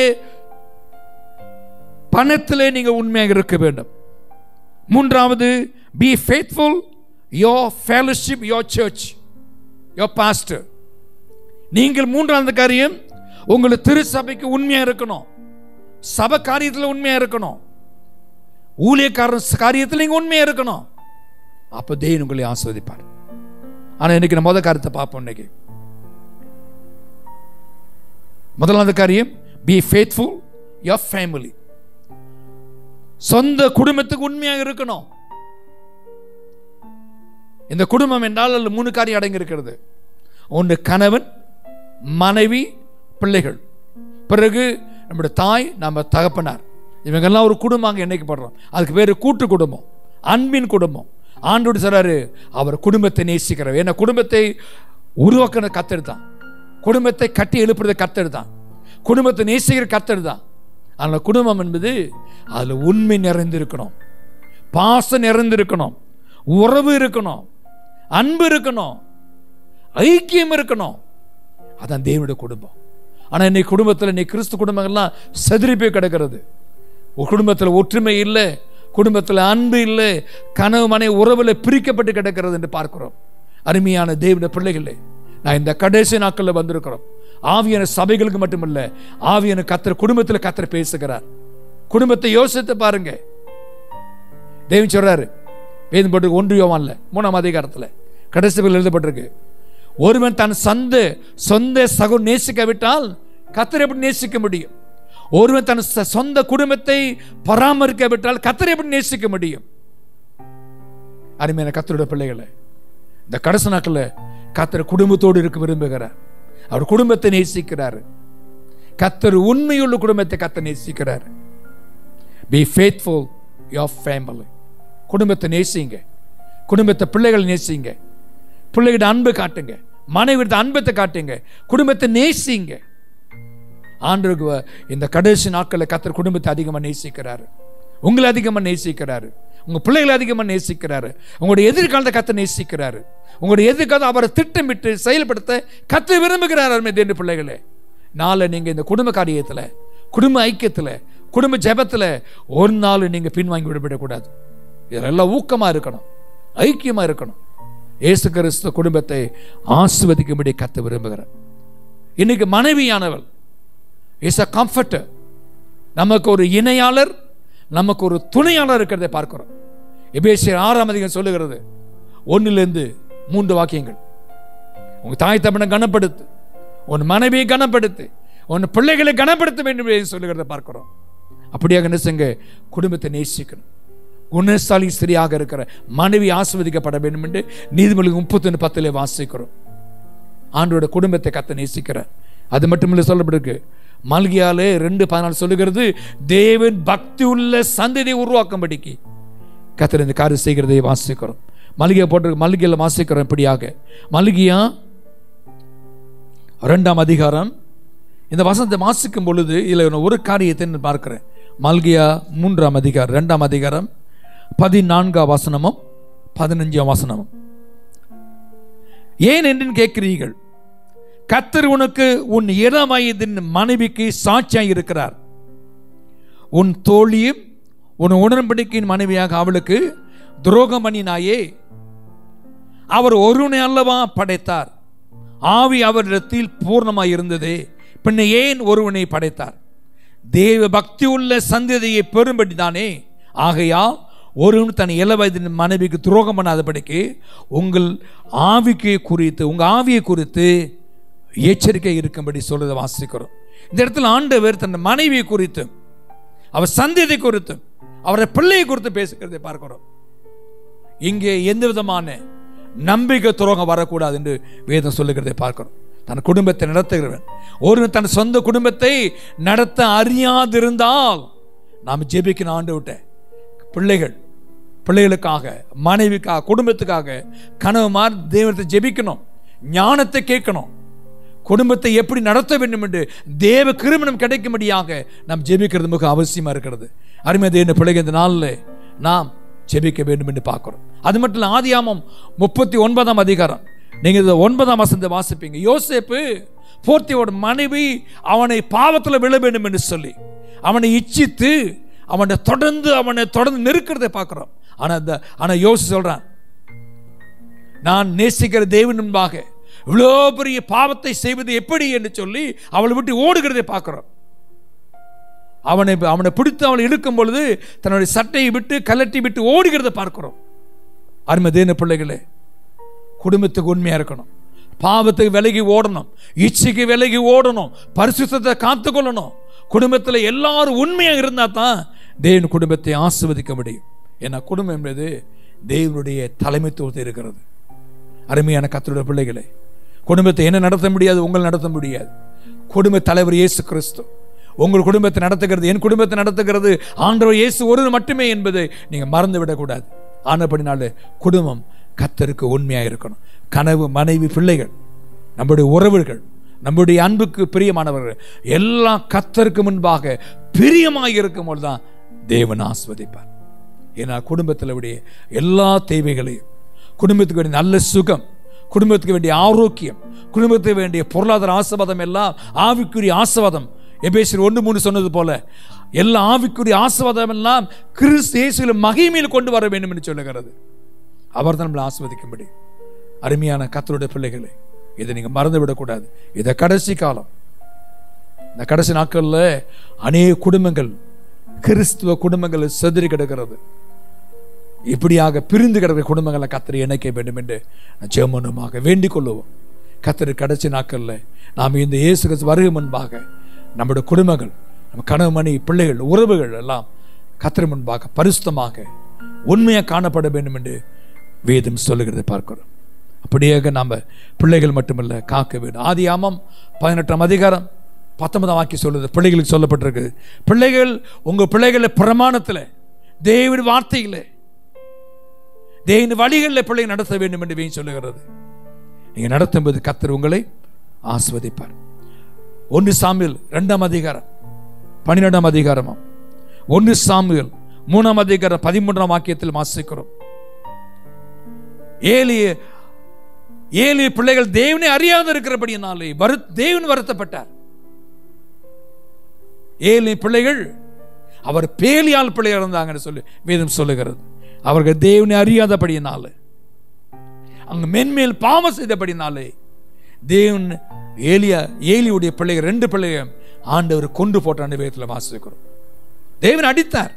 பணத்திலே நீங்க உண்மையாக இருக்க வேண்டும் மூன்றாவது be faithful your fellowship your church your pastor நீங்கள் மூன்றாவது காரியம் உங்கள் திருச்சபைக்கு உண்மையா இருக்கணும் சபை காரியத்தில் உண்மையா இருக்கணும் ஊழியக்காரன் காரியத்தில் நீங்க உண்மையா இருக்கணும் அப்போ தேவன் உங்களை ஆஸ்வதிப்பார் ஆனா இன்னைக்கு நம்ம முத காரியத்தை பார்ப்போம் இன்னைக்கு முதலாவது காரியம் பி ஃபேத்ஃபுல் யோர் ஃபேமிலி சொந்த குடும்பத்துக்கு உண்மையாக இருக்கணும் இந்த குடும்பம் என்றால் அதில் மூணு காரியம் அடங்கி இருக்கிறது ஒன்று கணவன் மனைவி பிள்ளைகள் பிறகு நம்முடைய தாய் நம்ம தகப்பனார் இவங்கெல்லாம் ஒரு குடும்பம் அங்கே எண்ணிக்கப்படுறோம் அதுக்கு பேர் கூட்டு குடும்பம் அன்பின் குடும்பம் ஆண்டோடு சொல்றாரு அவர் குடும்பத்தை நேசிக்கிறார் ஏன்னா குடும்பத்தை உருவாக்குற கத்தர் தான் குடும்பத்தை கட்டி எழுப்புறது கத்தர் தான் குடும்பத்தை நேசிக்கிற கத்தர் தான் அதனால் குடும்பம் என்பது அதில் உண்மை நிறைந்திருக்கணும் பாசம் நிறைந்திருக்கணும் உறவு இருக்கணும் அன்பு இருக்கணும் ஐக்கியம் இருக்கணும் அதான் தேவனுடைய குடும்பம் ஆனால் இன்னைக்கு குடும்பத்தில் இன்னைக்கு கிறிஸ்து குடும்பங்கள்லாம் செதறி போய் கிடக்கிறது ஒரு குடும்பத்தில் ஒற்றுமை இல்லை குடும்பத்தில் அன்பு இல்லை கனவு மனை உறவில் பிரிக்கப்பட்டு கிடக்கிறது என்று பார்க்கிறோம் அருமையான தேவனுடைய பிள்ளைகளே நான் இந்த கடைசி நாட்களில் வந்திருக்கிறோம் ஆவியான சபைகளுக்கு மட்டுமல்ல ஆவியான கத்தர் குடும்பத்தில் கத்தர் பேசுகிறார் குடும்பத்தை யோசித்து பாருங்க தேவன் சொல்றாரு வேதம் போட்டு ஒன்று யோவான்ல மூணாம் அதிகாரத்தில் கடைசி பகுதியில் எழுதப்பட்டிருக்கு ஒருவன் தன் சொந்த சொந்த சகு நேசிக்காவிட்டால் கத்தர் எப்படி நேசிக்க முடியும் ஒருவன் தன் ச- சொந்த குடும்பத்தை பராமரிக்காவிட்டால் கத்தர் எப்படி நேசிக்க முடியும் அருமையான கத்தருடைய பிள்ளைகளை இந்த கடைசி நாட்களில் கத்தர் குடும்பத்தோடு இருக்க விரும்புகிறார் அவர் குடும்பத்தை நேசிக்கிறார் கத்தர் உண்மையுள்ள குடும்பத்தை கத்தர் நேசிக்கிறார் பி ஃபேத்ஃபுல் யோர் ஃபேமிலி குடும்பத்தை நேசிங்க குடும்பத்தை பிள்ளைகளை நேசிங்க பிள்ளைகிட்ட அன்பு காட்டுங்க மனைவிட அன்பத்தை காட்டுங்க குடும்பத்தை நேசிங்க ஆண்டவருக்கு வ- இந்த கடைசி நாட்களில் கத்தர் குடும்பத்தை அதிகமாக நேசிக்கிறாரு உங்களை அதிகமாக நேசிக்கிறாரு உங்க பிள்ளைகளை அதிகமாக நேசிக்கிறாரு உங்களுடைய எதிர்காலத்தை கத்த நேசிக்கிறாரு உங்களுடைய எதிர்காலம் அவரை திட்டமிட்டு செயல்படுத்த கத்த விரும்புகிறார் அருமை தேவனுடைய பிள்ளைகளே நாளை நீங்க இந்த குடும்ப காரியத்தில் குடும்ப ஐக்கியத்தில் குடும்ப ஜெபத்தில் ஒரு நாள் நீங்க பின்வாங்கி விடக்கூடாது இதெல்லாம் ஊக்கமா இருக்கணும் ஐக்கியமா இருக்கணும் இயேசு கிறிஸ்து குடும்பத்தை ஆசிர்வதிக்கும்படி கத்த விரும்புகிறார் இன்னைக்கு மனைவியானவள் இஸ் அ கம்ஃபர்டர் நமக்கு ஒரு இணையாளர் நமக்கு ஒரு துணையாளர் இருக்கிறதை பார்க்கிறோம் எபேசியர் ஆறாம் அதிகம் சொல்லுகிறது ஒன்னிலிருந்து மூன்று வாக்கியங்கள் உங்க தாய் தப்பனை கனப்படுத்து உன் மனைவியை கனப்படுத்து உன் பிள்ளைகளை கனப்படுத்த வேண்டும் என்று சொல்லுகிறத பார்க்கிறோம் அப்படியாக என்ன செய்யுங்க குடும்பத்தை நேசிக்கணும் குணசாலி ஸ்திரியாக இருக்கிற மனைவி ஆஸ்வதிக்கப்பட வேண்டும் என்று நீதிமொழி முப்பத்தொன்று பத்திலே வாசிக்கிறோம் ஆண்டோட குடும்பத்தை கத்த நேசிக்கிறார் அது மட்டுமில்லை சொல்லப்பட்டிருக்கு மல்கியாலே ரெண்டு பதினாலு சொல்லுகிறது தேவன் பக்தி உள்ள சந்ததியை உருவாக்கும்படிக்கு கத்தர் இந்த காரியம் செய்கிறதை வாசிக்கிறோம் மல்கியா போட்டு மல்கியில் வாசிக்கிறோம் இப்படியாக மல்கியா ரெண்டாம் அதிகாரம் இந்த வசனத்தை வாசிக்கும் பொழுது இதில் நான் ஒரு காரியத்தை நான் பார்க்கிறேன் மல்கியா மூன்றாம் அதிகாரம் ரெண்டாம் அதிகாரம் பதினான்காம் வசனமும் பதினஞ்சாம் வசனமும் ஏன் என்று கேட்கிறீர்கள் கத்தர் உனக்கு உன் இளம் வயதின் மனைவிக்கு சாட்சியாக இருக்கிறார் உன் தோழியும் உன் உடன்படிக்கையின் மனைவியாக அவளுக்கு துரோகம் பண்ணினாயே அவர் ஒருவனை அல்லவா படைத்தார் ஆவி அவரிடத்தில் பூர்ணமாய் இருந்ததே பின்ன ஏன் ஒருவனை படைத்தார் தேவ பக்தி உள்ள சந்ததியை பெறும்படிதானே ஆகையால் ஒருவன் தன் இள வயதின் மனைவிக்கு துரோகம் பண்ணாதபடிக்கு உங்கள் ஆவிக்கு குறித்து உங்க ஆவியை குறித்து எச்சரிக்கை இருக்கும்படி சொல்றதை வாசிக்கிறோம் இந்த இடத்துல ஆண்டவர் தன் மனைவியை குறித்து அவர் சந்ததி குறித்து அவரை பிள்ளையை குறித்து பேசுகிறதை பார்க்கிறோம் இங்கே எந்த விதமான நம்பிக்கை துரோகம் வரக்கூடாது என்று வேதம் சொல்லுகிறதை பார்க்கிறோம் தன் குடும்பத்தை நடத்துகிறவன் ஒரு தன் சொந்த குடும்பத்தை நடத்த அறியாதிருந்தால் நாம் ஜெபிக்கணும் ஆண்டு விட்ட பிள்ளைகள் பிள்ளைகளுக்காக மனைவிக்காக குடும்பத்துக்காக கனவுமார் தேவனத்தை ஜெபிக்கணும் ஞானத்தை கேட்கணும் குடும்பத்தை எப்படி நடத்த வேண்டும் என்று தேவ கிருமணம் கிடைக்கும்படியாக நாம் ஜெபிக்கிறது மிக அவசியமா இருக்கிறது அருமை தேவன பிள்ளைகள் இந்த நாளில் நாம் ஜெபிக்க வேண்டும் என்று பார்க்கிறோம் அது மட்டும் இல்லை ஆதியாமம் முப்பத்தி ஒன்பதாம் அதிகாரம் நீங்க இந்த ஒன்பதாம் வசந்த வாசிப்பீங்க யோசேப்பு போர்த்தியோட மனைவி அவனை பாவத்தில் விழ வேண்டும் என்று சொல்லி அவனை இச்சித்து அவனை தொடர்ந்து அவனை தொடர்ந்து நெருக்கிறதை பார்க்கிறோம் ஆனா இந்த ஆனா யோசி சொல்றான் நான் நேசிக்கிற தேவன் முன்பாக இவ்வளோ பெரிய பாவத்தை செய்வது எப்படி என்று சொல்லி அவளை விட்டு ஓடுகிறதை பார்க்கிறோம் அவனை அவனை பிடித்து அவளை இழுக்கும் பொழுது தன்னுடைய சட்டையை விட்டு கலட்டி விட்டு ஓடுகிறதை பார்க்கிறோம் அருமை தேன பிள்ளைகளே குடும்பத்துக்கு உண்மையா இருக்கணும் பாவத்துக்கு விலகி ஓடணும் இச்சைக்கு விலகி ஓடணும் பரிசுத்தத்தை காத்துக்கொள்ளணும் குடும்பத்தில் எல்லாரும் உண்மையாக இருந்தால் தான் தேவன் குடும்பத்தை ஆசிர்வதிக்க முடியும் ஏன்னா குடும்பம் என்பது தேவனுடைய தலைமைத்துவத்தை இருக்கிறது அருமையான கத்தருடைய பிள்ளைகளே குடும்பத்தை என்ன நடத்த முடியாது உங்கள் நடத்த முடியாது குடும்ப தலைவர் இயேசு கிறிஸ்து உங்கள் குடும்பத்தை நடத்துகிறது என் குடும்பத்தை நடத்துகிறது ஆண்டவர் இயேசு ஒரு மட்டுமே என்பதை நீங்க மறந்து விடக்கூடாது ஆனபடினால குடும்பம் கத்தருக்கு உண்மையாக இருக்கணும் கனவு மனைவி பிள்ளைகள் நம்முடைய உறவுகள் நம்முடைய அன்புக்கு பிரியமானவர்கள் எல்லாம் கத்தருக்கு முன்பாக பிரியமாக இருக்கும் போது தான் தேவன் ஆஸ்வதிப்பார் ஏன்னா குடும்பத்தில் உடைய எல்லா தேவைகளையும் குடும்பத்துக்கு வேண்டிய நல்ல சுகம் குடும்பத்துக்கு வேண்டிய ஆரோக்கியம் குடும்பத்துக்கு வேண்டிய பொருளாதார ஆசீர்வாதம் எல்லாம் ஆவிக்குரிய ஆசீர்வாதம் எபேசியர் ஒன்று மூணு சொன்னது போல எல்லா ஆவிக்குரிய ஆசீர்வாதம் எல்லாம் கிறிஸ்து இயேசுவில் மகிமையில் கொண்டு வர வேண்டும் என்று சொல்லுகிறது அவர் தான் நம்மளை ஆஸ்வதிக்கும்படி அருமையான கத்தருடைய பிள்ளைகளை இதை நீங்க மறந்து விடக்கூடாது இதை கடைசி காலம் இந்த கடைசி நாட்கள்ல அநேக குடும்பங்கள் கிறிஸ்துவ குடும்பங்கள் செதறி கிடக்கிறது இப்படியாக பிரிந்து கிடக்கிற குடும்பங்களை கத்தரை இணைக்க வேண்டும் என்று ஜெமனுமாக வேண்டிக் கொள்ளுவோம் கத்தர் கடைசி நாட்கள்ல நாம் இந்த இயேசு கிறிஸ்து வருகை முன்பாக நம்முடைய குடும்பங்கள் நம்ம கணவன் மணி பிள்ளைகள் உறவுகள் எல்லாம் கத்தர் முன்பாக பரிசுத்தமாக உண்மையாக காணப்பட வேண்டும் என்று வேதம் சொல்லுகிறதை பார்க்கிறோம் அப்படியாக நாம் பிள்ளைகள் மட்டுமல்ல காக்க வேண்டும் ஆதி ஆமம் பதினெட்டாம் அதிகாரம் பத்தொன்பதாம் வாக்கி சொல்லுது பிள்ளைகளுக்கு சொல்லப்பட்டிருக்கு பிள்ளைகள் உங்க பிள்ளைகளை பிரமாணத்தில் தேவின் வார்த்தையில் தேவின் வழிகளில் பிள்ளை நடத்த வேண்டும் என்று வேணும் சொல்லுகிறது நீங்க நடத்தும்போது கத்தர் உங்களை ஆஸ்வதிப்பார் ஒன்று சாமியல் இரண்டாம் அதிகாரம் பன்னிரெண்டாம் அதிகாரமாம் ஒன்று சாமியல் மூணாம் அதிகாரம் பதிமூன்றாம் வாக்கியத்தில் வாசிக்கிறோம் ஏழு ஏழு பிள்ளைகள் தேவனை அறியாத இருக்கிறபடியினாலே வரு தேவன் வருத்தப்பட்டார் ஏழு பிள்ளைகள் அவர் பேலியால் பிள்ளைகள் இருந்தாங்கன்னு சொல்லி வேதம் சொல்லுகிறது அவர்கள் தேவனை அறியாதபடியினால அங்க மென்மேல் பாவம் செய்தபடினாலே தேவன் ஏலியா ஏலியுடைய பிள்ளைகள் ரெண்டு பிள்ளைகள் ஆண்டவர் கொண்டு போட்டான்னு வேதத்தில் வாசிக்கிறோம் தேவன் அடித்தார்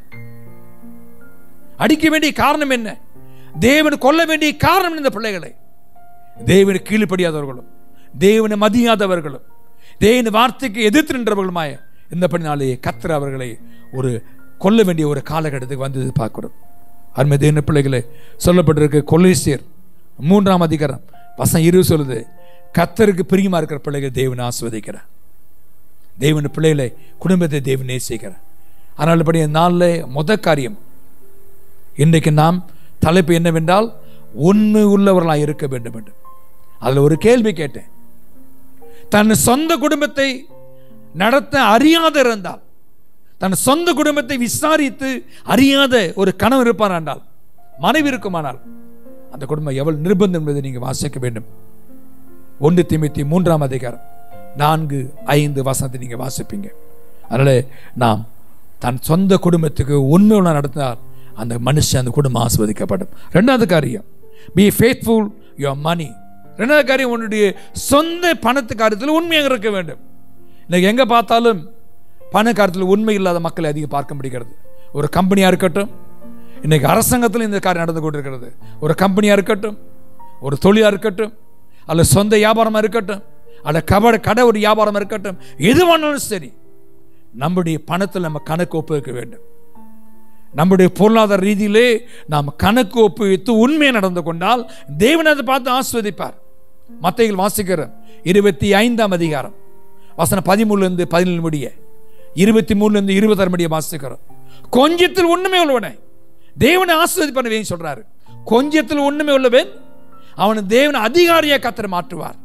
அடிக்க வேண்டிய காரணம் என்ன தேவன் கொல்ல வேண்டிய காரணம் இந்த பிள்ளைகளை தேவனை கீழ்ப்படியாதவர்களும் தேவனை மதியாதவர்களும் தேவன் வார்த்தைக்கு எதிர்த்து நின்றவர்களுமாய இந்த படினாலேயே கத்தர் அவர்களை ஒரு கொல்ல வேண்டிய ஒரு காலகட்டத்துக்கு வந்தது பார்க்கிறோம் அருமை தேவன பிள்ளைகளை சொல்லப்பட்டிருக்க கொலேசியர் மூன்றாம் அதிகாரம் வசம் இரு சொல்லுது கத்தருக்கு பிரியமா இருக்கிற பிள்ளைகள் தேவனை ஆஸ்வதிக்கிறார் தேவன் பிள்ளைகளை குடும்பத்தை தேவன் நேசிக்கிறார் அதனால் படி நாளில் முத காரியம் இன்றைக்கு நாம் தலைப்பு என்னவென்றால் உண்மை உள்ளவர்களாக இருக்க வேண்டும் என்று அதில் ஒரு கேள்வி கேட்டேன் தன் சொந்த குடும்பத்தை நடத்த அறியாத இருந்தால் தன் சொந்த குடும்பத்தை விசாரித்து அறியாத ஒரு கணவன் இருப்பார் என்றால் மனைவி இருக்குமானால் அந்த குடும்பம் எவ்வளவு நிர்பந்தம் என்பதை நீங்க வாசிக்க வேண்டும் ஒன்று திமித்தி மூன்றாம் அதிகாரம் நான்கு ஐந்து வசனத்தை நீங்க வாசிப்பீங்க அதனால நாம் தன் சொந்த குடும்பத்துக்கு உண்மையுள்ள நடத்தினால் அந்த மனுஷன் அந்த குடும்பம் ஆஸ்வதிக்கப்படும் ரெண்டாவது காரியம் பி ஃபேத்ஃபுல் யுவர் மணி ரெண்டாவது காரியம் உன்னுடைய சொந்த பணத்து காரியத்தில் உண்மையாக இருக்க வேண்டும் இன்னைக்கு எங்கே பார்த்தாலும் பண காரியத்தில் உண்மை இல்லாத மக்களை அதிகம் பார்க்க முடிகிறது ஒரு கம்பெனியாக இருக்கட்டும் இன்னைக்கு அரசாங்கத்தில் இந்த காரியம் நடந்து கொண்டிருக்கிறது ஒரு கம்பெனியாக இருக்கட்டும் ஒரு தொழிலாக இருக்கட்டும் அல்ல சொந்த வியாபாரமாக இருக்கட்டும் அல்ல கபட கடை ஒரு வியாபாரம் இருக்கட்டும் எது வேணாலும் சரி நம்முடைய பணத்தில் நம்ம கணக்கு ஒப்புவிக்க வேண்டும் நம்முடைய பொருளாதார ரீதியிலே நாம் கணக்கு ஒப்புவித்து உண்மையை நடந்து கொண்டால் தேவன் அதை பார்த்து ஆஸ்வதிப்பார் மத்தையில் வாசிக்கிற இருபத்தி ஐந்தாம் அதிகாரம் வசனம் பதிமூணுலேருந்து பதினேழு முடிய இருபத்தி மூணுலேருந்து இருபத்தாறு முடிய வாசிக்கிறோம் கொஞ்சத்தில் ஒண்ணுமே உள்ளவனே தேவனை ஆஸ்வதிப்பான வேணும் சொல்றாரு கொஞ்சத்தில் ஒண்ணுமே உள்ளவன் அவனை தேவன் அதிகாரியா கத்தரை மாற்றுவார்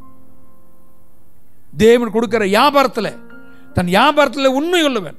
தேவன் கொடுக்கிற வியாபாரத்தில் தன் வியாபாரத்தில் உண்மை உள்ளவன்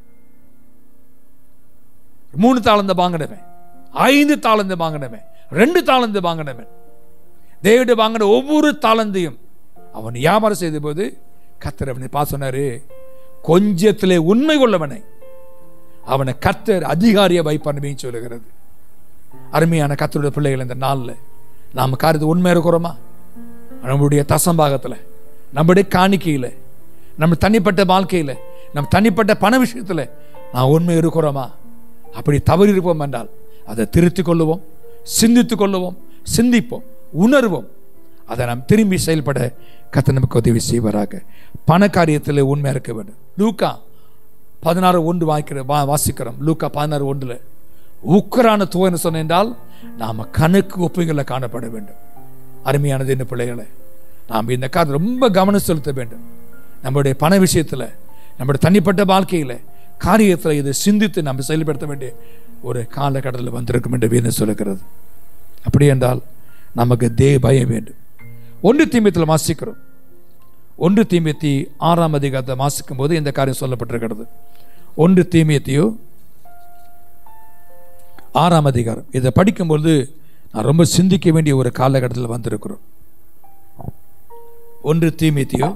மூணு தாளந்த வாங்கினவன் ஐந்து தாளந்து வாங்கினவன் ரெண்டு தாளந்து வாங்கினவன் தேவிட வாங்கின ஒவ்வொரு தாளந்தையும் அவன் வியாபாரம் செய்த போது கத்தர் அவனை பார்த்து சொன்னாரு கொஞ்சத்திலே உண்மை உள்ளவனை அவனை கத்தர் அதிகாரியை வைப்பான்னு சொல்லுகிறது அருமையான கத்தருடைய பிள்ளைகள் இந்த நாளில் நாம் காரியத்தை உண்மை இருக்கிறோமா நம்முடைய தசம்பாகத்தில் நம்முடைய காணிக்கையில் நம்ம தனிப்பட்ட வாழ்க்கையில் நம்ம தனிப்பட்ட பண விஷயத்தில் நான் உண்மை இருக்கிறோமா அப்படி தவறு இருப்போம் என்றால் அதை திருத்திக் கொள்ளுவோம் சிந்தித்துக் கொள்ளுவோம் சிந்திப்போம் உணர்வோம் அதை நாம் திரும்பி செயல்பட கத்த நமக்கு உதவி செய்வாராக பண காரியத்தில் உண்மையாக இருக்க வேண்டும் லூக்கா பதினாறு ஒன்று வாய்க்கிற வா வாசிக்கிறோம் லூக்கா பதினாறு ஒன்றில் உக்கரான துவன்னு சொன்னால் நாம் கணக்கு ஒப்புகளில் காணப்பட வேண்டும் அருமையானது என்ன பிள்ளைகளை நாம் இந்த காலத்தில் ரொம்ப கவனம் செலுத்த வேண்டும் நம்முடைய பண விஷயத்தில் நம்முடைய தனிப்பட்ட வாழ்க்கையில் காரியத்தில் இதை சிந்தித்து நம்ம செயல்படுத்த வேண்டிய ஒரு காலகட்டத்தில் வந்திருக்கும் என்று வேதம் சொல்லுகிறது அப்படி என்றால் நமக்கு தே பயம் வேண்டும் ஒன்று தீமியத்தில் வாசிக்கிறோம் ஒன்று தீமியத்தி ஆறாம் அதிகாரத்தை வாசிக்கும் போது இந்த காரியம் சொல்லப்பட்டிருக்கிறது ஒன்று தீமியத்தையோ ஆறாம் அதிகாரம் இதை படிக்கும்போது நான் ரொம்ப சிந்திக்க வேண்டிய ஒரு காலகட்டத்தில் வந்திருக்கிறோம் ஒன்று தீமியத்தையோ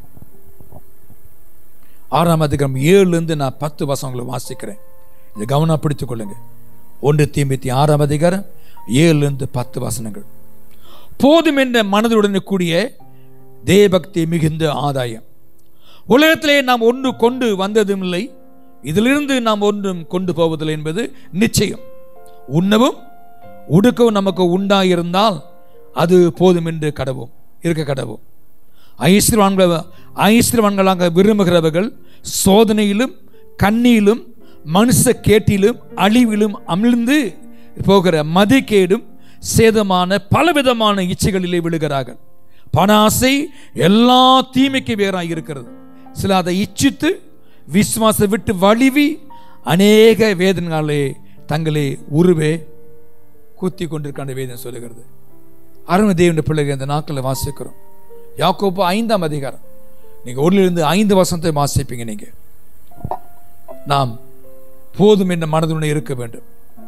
ஆறாம் அதிகாரம் ஏழுலேருந்து நான் பத்து வசங்களை வாசிக்கிறேன் இதை கவனம் பிடித்துக் கொள்ளுங்க ஒன்று தீமித்தி ஆறாம் அதிகாரம் ஏழுலேருந்து பத்து வசனங்கள் போதும் என்ற மனதுடன் கூடிய தேவபக்தி மிகுந்த ஆதாயம் உலகத்திலே நாம் ஒன்று கொண்டு வந்ததும் இல்லை இதிலிருந்து நாம் ஒன்றும் கொண்டு போவதில்லை என்பது நிச்சயம் உண்ணவும் உடுக்கவும் நமக்கு உண்டாயிருந்தால் அது போதும் என்று கடவும் இருக்க கடவும் ஐஸ்வரவான்கள் ஐஸ்வரவான்களாக விரும்புகிறவர்கள் சோதனையிலும் கண்ணியிலும் மனுஷ கேட்டிலும் அழிவிலும் அமிழ்ந்து போகிற மதிக்கேடும் சேதமான பலவிதமான இச்சைகளிலே விழுகிறார்கள் பண ஆசை எல்லா தீமைக்கு வேறாக இருக்கிறது சில அதை இச்சித்து விசுவாசத்தை விட்டு வலிவி அநேக வேதனாலே தங்களை உருவே குத்தி கொண்டிருக்கான வேதனை சொல்லுகிறது அருண தேவனுடைய பிள்ளைகள் இந்த நாட்களில் வாசிக்கிறோம் யாக்கோப்பு ஐந்தாம் அதிகாரம் நீங்க ஒன்றிலிருந்து ஐந்து வசனத்தை வாசிப்பீங்க நீங்க நாம் போதும் என்ற மனதுடன் இருக்க வேண்டும்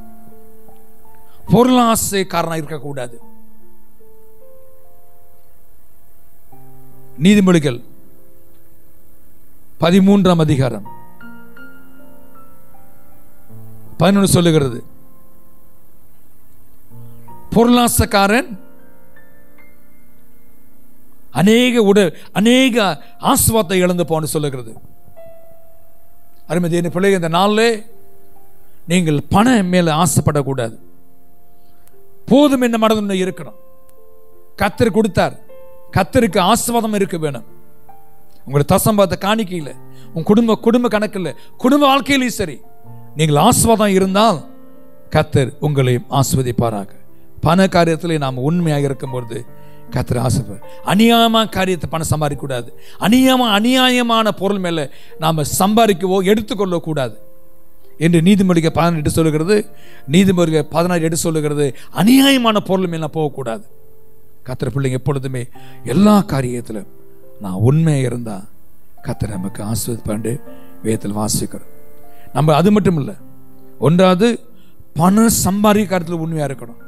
பொருளாசை காரணம் இருக்கக்கூடாது நீதிமொழிகள் பதிமூன்றாம் அதிகாரம் பதினொன்று சொல்லுகிறது பொருளாசக்காரன் அநேக உட அநேக ஆசுவாத்தை இழந்து போன்னு சொல்லுகிறது அருமை பிள்ளை இந்த நாளில் நீங்கள் பணம் மேல ஆசைப்படக்கூடாது போதும் என்ன மனதுன்னு இருக்கணும் கத்தர் கொடுத்தார் கத்தருக்கு ஆசிர்வாதம் இருக்க வேணும் உங்களுடைய தசம்பாத்த காணிக்கையில் உன் குடும்ப குடும்ப கணக்கில் குடும்ப வாழ்க்கையிலையும் சரி நீங்கள் ஆசிர்வாதம் இருந்தால் கத்தர் உங்களையும் ஆஸ்வதிப்பாராக பண காரியத்தில் நாம் உண்மையாக இருக்கும்பொழுது கத்தர் ஆசைப்பார் அநியாயமான காரியத்தை பணம் சம்பாதிக்கக்கூடாது அநியாயமா அநியாயமான பொருள் மேலே நாம் சம்பாதிக்கவோ எடுத்துக்கொள்ளக்கூடாது என்று நீதிமொழிக பதினெட்டு சொல்லுகிறது நீதிமொழிக பதினாறு எட்டு சொல்லுகிறது அநியாயமான பொருள் மேலே போகக்கூடாது கத்திர பிள்ளைங்க எப்பொழுதுமே எல்லா காரியத்திலும் நான் உண்மையாக இருந்தால் கத்திர நமக்கு ஆஸ்வதிப்பாண்டு வேதத்தில் வாசிக்கிறோம் நம்ம அது மட்டும் இல்லை ஒன்றாவது பணம் சம்பாதிக்க காரியத்தில் உண்மையாக இருக்கணும்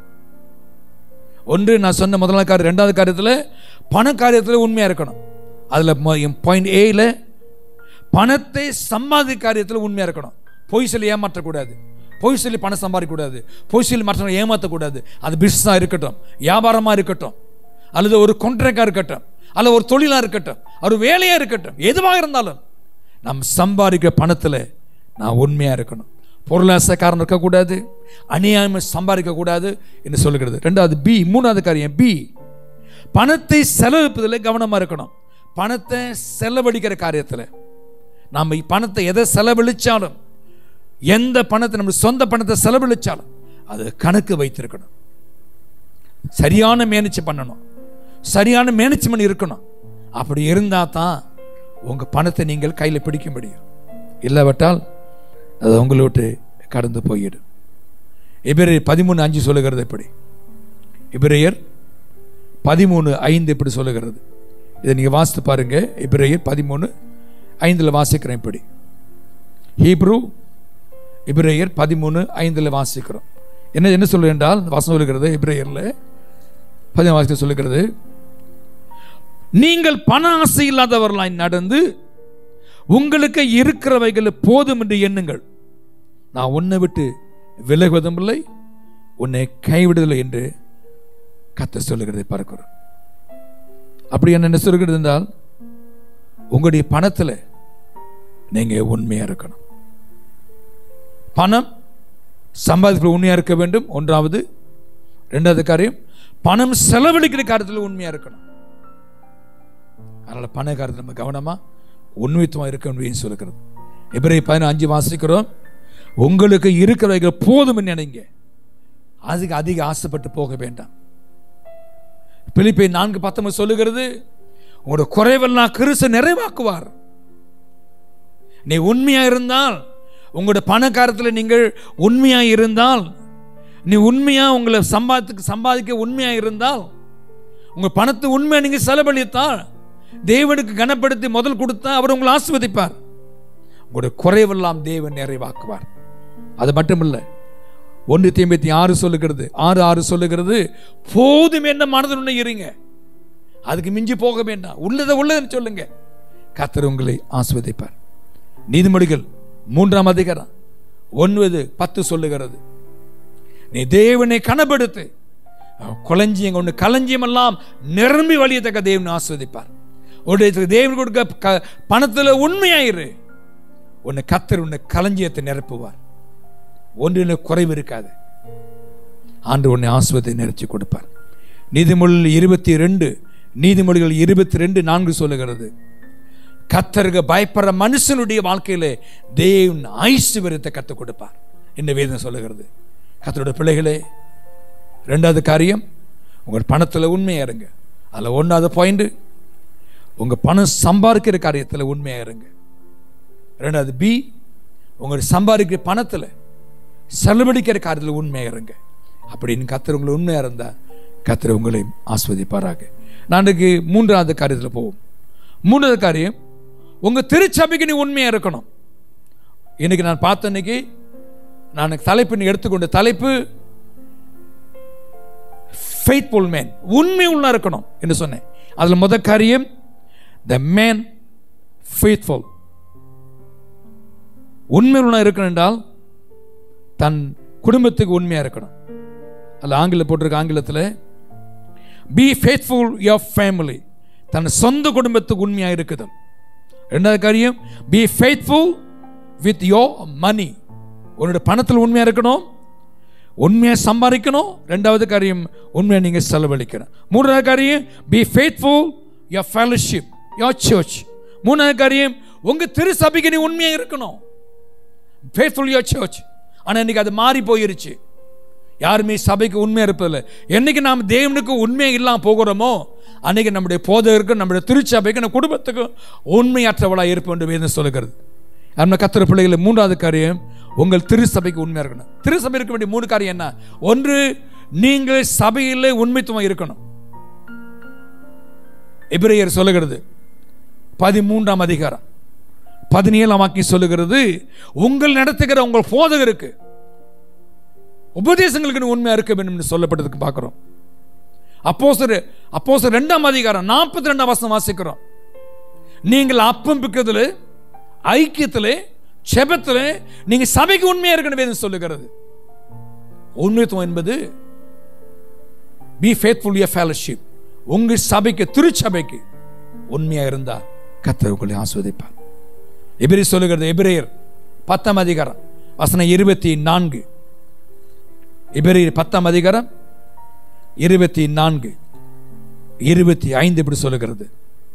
ஒன்று நான் சொன்ன முதலாவது காரியம் ரெண்டாவது காரியத்தில் பண காரியத்தில் உண்மையாக இருக்கணும் அதில் பாயிண்ட் ஏயில் பணத்தை சம்பாதி காரியத்தில் உண்மையாக இருக்கணும் பொய் சொல்லி ஏமாற்றக்கூடாது பொய் சொல்லி பணம் சம்பாதிக்கக்கூடாது பொய் சொல்லி மற்றவங்களை ஏமாற்றக்கூடாது அது பிஸ்னஸாக இருக்கட்டும் வியாபாரமாக இருக்கட்டும் அல்லது ஒரு கொண்ட்ராக்டாக இருக்கட்டும் அல்லது ஒரு தொழிலாக இருக்கட்டும் ஒரு வேலையாக இருக்கட்டும் எதுவாக இருந்தாலும் நம் சம்பாதிக்கிற பணத்தில் நான் உண்மையாக இருக்கணும் பொருளாசைக்காரன் இருக்கக்கூடாது அநியாயம் சம்பாதிக்கக்கூடாது என்று சொல்லுகிறது ரெண்டாவது பி மூணாவது காரியம் பி பணத்தை செலவிப்பதில் கவனமாக இருக்கணும் பணத்தை செலவழிக்கிற காரியத்தில் நாம் பணத்தை எதை செலவழிச்சாலும் எந்த பணத்தை நம்ம சொந்த பணத்தை செலவழிச்சாலும் அது கணக்கு வைத்திருக்கணும் சரியான மேனேஜ் பண்ணணும் சரியான மேனேஜ்மெண்ட் இருக்கணும் அப்படி இருந்தால் தான் உங்கள் பணத்தை நீங்கள் கையில் பிடிக்க முடியும் இல்லாவிட்டால் அது உங்களை விட்டு கடந்து போயிடும் எபிரேயர் பதிமூணு அஞ்சு சொல்லுகிறது எப்படி எபிரேயர் பதிமூணு ஐந்து இப்படி சொல்லுகிறது இதை நீங்கள் வாசித்து பாருங்க எபிரேயர் பதிமூணு ஐந்தில் வாசிக்கிறேன் இப்படி ஹீப்ரூ இப்ரேயர் பதிமூணு ஐந்தில் வாசிக்கிறோம் என்ன என்ன சொல்லு என்றால் வாசனம் சொல்லுகிறது இப்ரேயரில் பதிமூணு வாசிக்க சொல்லுகிறது நீங்கள் பண ஆசை இல்லாதவர்களாய் நடந்து உங்களுக்கு இருக்கிறவைகள் போதும் என்று எண்ணுங்கள் நான் உன்னை விட்டு விலகுவதும் இல்லை உன்னை கைவிடுதலை என்று கத்த சொல்லுகிறதை பார்க்கிறோம் அப்படி என்ன சொல்லுகிறது என்றால் உங்களுடைய பணத்தில் நீங்க உண்மையா இருக்கணும் பணம் சம்பாதிப்பில் உண்மையா இருக்க வேண்டும் ஒன்றாவது ரெண்டாவது காரியம் பணம் செலவழிக்கிற காரியத்தில் உண்மையா இருக்கணும் அதனால பண காரியத்தில் நம்ம கவனமா உண்மைத்துவம் இருக்க முடியும்னு சொல்லுகிறது எபிரே பதினஞ்சு வாசிக்கிறோம் உங்களுக்கு இருக்கிறவைகள் போதும் நினைங்க அதுக்கு அதிக ஆசைப்பட்டு போக வேண்டாம் பிலிப்பை நான்கு பத்தொன்பது சொல்லுகிறது உங்களோட குறைவெல்லாம் கிறிஸ்து நிறைவாக்குவார் நீ உண்மையா இருந்தால் உங்களுடைய பணக்காரத்தில் நீங்கள் உண்மையாக இருந்தால் நீ உண்மையாக உங்களை சம்பாதிக்க சம்பாதிக்க உண்மையாக இருந்தால் உங்கள் பணத்தை உண்மையாக நீங்கள் செலவழித்தால் தேவனுக்கு கனப்படுத்தி முதல் கொடுத்தா அவர் உங்களை ஆசிர்வதிப்பார் உங்களுடைய குறைவெல்லாம் தேவன் நிறைவாக்குவார் அது மட்டுமில்ல ஒன்று தீம்பத்தி ஆறு சொல்லுகிறது ஆறு ஆறு சொல்லுகிறது போதும் என்ன மனதில் இருங்க அதுக்கு மிஞ்சி போக வேண்டாம் உள்ளதை உள்ளதுன்னு சொல்லுங்க கர்த்தர் உங்களை ஆஸ்வதிப்பார் நீதிமொழிகள் மூன்றாம் அதிகாரம் ஒன்பது பத்து சொல்லுகிறது நீ தேவனை கனப்படுத்து குளஞ்சியம் கொண்டு களஞ்சியம் எல்லாம் நிரம்பி வழியத்தக்க தேவன் ஆஸ்வதிப்பார் உடைய தேவன் கொடுக்க க- பணத்துல உண்மையாயிரு உன்னை கத்தர் உன்னை களஞ்சியத்தை நிரப்புவார் ஒன்றில் குறைவு இருக்காது ஆண்டு உன்னை ஆஸ்வத்தை நிறைச்சி கொடுப்பார் நீதிமொழிகள் இருபத்தி ரெண்டு நீதிமொழிகள் இருபத்தி ரெண்டு நான்கு சொல்லுகிறது கத்தருக்கு பயப்படுற மனுஷனுடைய வாழ்க்கையில தேவன் ஐஸ்வர்யத்தை கற்றுக் கொடுப்பார் என்று வேதம் சொல்லுகிறது கத்தருடைய பிள்ளைகளே ரெண்டாவது காரியம் உங்கள் பணத்தில் உண்மையா இருங்க அதில் ஒன்றாவது பாயிண்ட் உங்கள் பணம் சம்பாதிக்கிற காரியத்தில் உண்மையா இருங்க ரெண்டாவது பி உங்கள் சம்பாதிக்கிற பணத்தில் செலவழிக்கிற காரியத்தில் உண்மையா இருங்க அப்படின்னு கத்தர் உங்களை உண்மையா இருந்தா கத்தர் உங்களையும் ஆஸ்வதிப்பாராக நாளைக்கு மூன்றாவது காரியத்தில் போவோம் மூன்றாவது காரியம் உங்க திருச்சபைக்கு நீ உண்மையா இருக்கணும் இன்னைக்கு நான் பார்த்த இன்னைக்கு நான் தலைப்பு நீ எடுத்துக்கொண்ட தலைப்பு ஃபெய்த்ஃபுல் மேன் உண்மை உள்ள இருக்கணும் என்று சொன்னேன் அதுல முத காரியம் த மேன் ஃபெய்த்ஃபுல் உண்மை உள்ள இருக்கணும் என்றால் தன் குடும்பத்துக்கு உண்மையா இருக்கணும் அதில் ஆங்கில போட்டிருக்க ஆங்கிலத்தில் பி ஃபேத்ஃபுல் யோர் ஃபேமிலி தன் சொந்த குடும்பத்துக்கு உண்மையாக இருக்குது ரெண்டாவது காரியம் be faithful with your money உன்னோட பணத்தில் உண்மையாக இருக்கணும் உண்மையாக சம்பாதிக்கணும் ரெண்டாவது காரியம் உண்மையாக நீங்கள் செலவழிக்கணும் மூணாவது காரியம் be faithful your fellowship your church மூணாவது காரியம் உங்கள் திருசபைக்கு நீ உண்மையாக இருக்கணும் ஃபேத்ஃபுல் யோர் சர்ச் ஆனால் இன்னைக்கு அது மாறி போயிருச்சு யாருமே சபைக்கு உண்மையாக இருப்பதில்லை என்னைக்கு நாம் தேவனுக்கு உண்மையாக இல்லாமல் போகிறோமோ அன்னைக்கு நம்முடைய போதகருக்கு நம்முடைய திருச்சபைக்கு நம்ம குடும்பத்துக்கு உண்மையற்றவளாக இருப்போம் என்று வேதம் சொல்லுகிறது நம்ம கத்திர பிள்ளைகளை மூன்றாவது காரியம் உங்கள் திருச்சபைக்கு உண்மையாக இருக்கணும் திருச்சபை இருக்க வேண்டிய மூணு காரியம் என்ன ஒன்று நீங்கள் சபையிலே உண்மைத்துவம் இருக்கணும் எபிரேயர் சொல்லுகிறது பதிமூன்றாம் அதிகாரம் பதினேழாம் வாக்கி சொல்லுகிறது உங்கள் நடத்துகிற உங்கள் போதகருக்கு உபதேசங்களுக்கு உண்மையா இருக்க வேண்டும் என்று சொல்லப்பட்டதுக்கு பார்க்கிறோம் அப்போஸ்தலர் அப்போஸ்தலர் ரெண்டாம் அதிகாரம் நாற்பத்தி ரெண்டாம் வசனம் வாசிக்கிறோம் நீங்கள் அப்பம் பிக்கிறதுல ஐக்கியத்தில் செபத்தில் நீங்க சபைக்கு உண்மையா இருக்கணும் வேதம் சொல்லுகிறது உண்மைத்துவம் என்பது பி ஃபேத்ஃபுல் யர் ஃபெலோஷிப் உங்க சபைக்கு திருச்சபைக்கு உண்மையா இருந்தா கர்த்தர் உங்களை ஆஸ்வதிப்பார் எபிரி சொல்லுகிறது எபிரேயர் பத்தாம் அதிகாரம் வசனம் இருபத்தி நான்கு எபிரேயர் பத்தாம் அதிகாரம் இருபத்தி நான்கு இருபத்தி ஐந்து இப்படி சொல்லுகிறது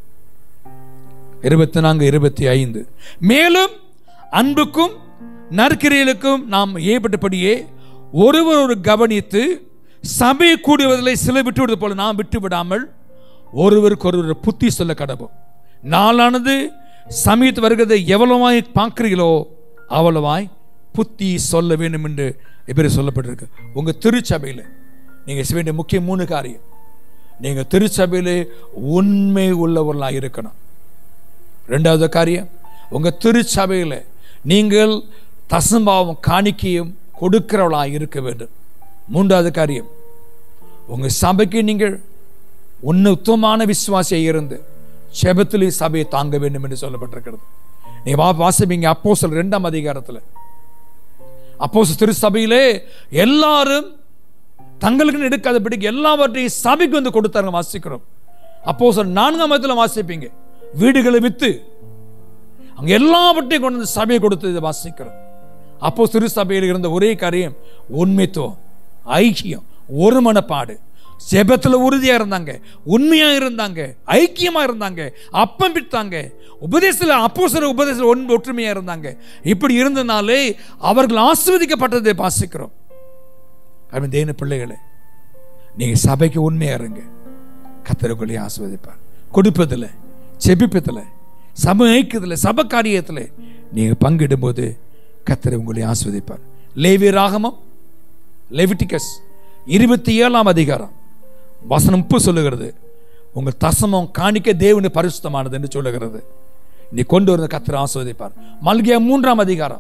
இருபத்தி நான்கு இருபத்தி ஐந்து மேலும் அன்புக்கும் நற்கிரியலுக்கும் நாம் ஏற்பட்டபடியே ஒருவர் ஒரு கவனித்து சபை கூடுவதில்லை சில விட்டு விடுவது போல நாம் விட்டு விடாமல் ஒருவருக்கு ஒருவர் புத்தி சொல்ல கடவோம் நாளானது சமயத்து வருகிறதை எவ்வளவாய் பார்க்கிறீங்களோ அவ்வளவாய் புத்தி சொல்ல வேண்டும் என்று இப்படி சொல்லப்பட்டிருக்கு உங்க திருச்சபையில் நீங்க செய்ய வேண்டிய முக்கிய மூணு காரியம் நீங்க திருச்சபையிலே உண்மை உள்ளவர்களாக இருக்கணும் ரெண்டாவது காரியம் உங்க திருச்சபையில் நீங்கள் தசம்பாவும் காணிக்கையும் கொடுக்கிறவளாக இருக்க வேண்டும் மூன்றாவது காரியம் உங்க சபைக்கு நீங்கள் உன்னதமான விசுவாசியை இருந்து செபத்திலே சபையை தாங்க வேண்டும் என்று சொல்லப்பட்டிருக்கிறது நீ வா வாசிப்பீங்க அப்போஸ்தலர் ரெண்டாம் அதிகாரத்தில் அப்போஸ் திருச்சபையிலே எல்லாரும் தங்களுக்கு எடுக்காதபடிக்கு எல்லாவற்றையும் சபைக்கு வந்து கொடுத்தாங்க வாசிக்கிறோம் அப்போ நான்காம் இடத்துல வாசிப்பீங்க வீடுகளை வித்து அங்க எல்லாவற்றையும் கொண்டு வந்து சபையை கொடுத்து இதை வாசிக்கிறோம் அப்போ சிறு சபையில் இருந்த ஒரே காரியம் உண்மைத்துவம் ஐக்கியம் ஒரு மனப்பாடு ஜெபத்துல உறுதியா இருந்தாங்க உண்மையா இருந்தாங்க ஐக்கியமா இருந்தாங்க அப்பம் விட்டாங்க உபதேசத்துல அப்போ சில உபதேசத்தில் ஒன்று ஒற்றுமையா இருந்தாங்க இப்படி இருந்தனாலே அவர்கள் ஆஸ்வதிக்கப்பட்டதை வாசிக்கிறோம் அவன் தேன பிள்ளைகளே நீங்க சபைக்கு உண்மையா இருங்க கத்தருக்குள்ளே ஆஸ்வதிப்பார் கொடுப்பதில் செபிப்பதில் சபை ஐக்கியத்தில் சப காரியத்தில் நீங்க பங்கிடும்போது கத்தர் உங்களை ஆஸ்வதிப்பார் லேவி ராகமம் லெவிட்டிகஸ் இருபத்தி ஏழாம் அதிகாரம் வசனம் உப்பு சொல்லுகிறது உங்கள் தசமம் காணிக்க தேவனு பரிசுத்தமானது என்று சொல்லுகிறது நீ கொண்டு வந்த கத்தர் ஆஸ்வதிப்பார் மல்கியா மூன்றாம் அதிகாரம்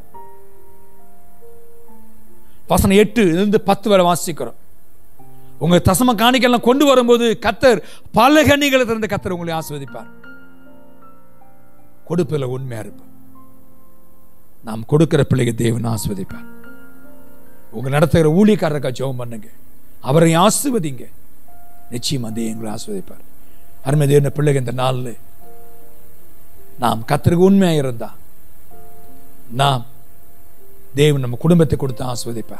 வசனம் எட்டு இருந்து பத்து வரை வாசிக்கிறோம் உங்க தசம காணிக்கெல்லாம் கொண்டு வரும்போது கத்தர் பல கண்ணிகளை திறந்து கத்தர் உங்களை ஆஸ்வதிப்பார் கொடுப்பில் உண்மையா இருப்பார் நாம் கொடுக்கிற பிள்ளைக்கு தேவன் ஆஸ்வதிப்பார் உங்க நடத்துகிற ஊழியக்காரருக்கா ஜெபம் பண்ணுங்க அவரை ஆசிர்வதிங்க நிச்சயமா தேவன் உங்களை ஆஸ்வதிப்பார் அருமை தேவன பிள்ளைங்க இந்த நாளில் நாம் கத்தருக்கு உண்மையாக இருந்தா நாம் தேவன் நம்ம குடும்பத்தை கொடுத்து ஆஸ்வதிப்பார்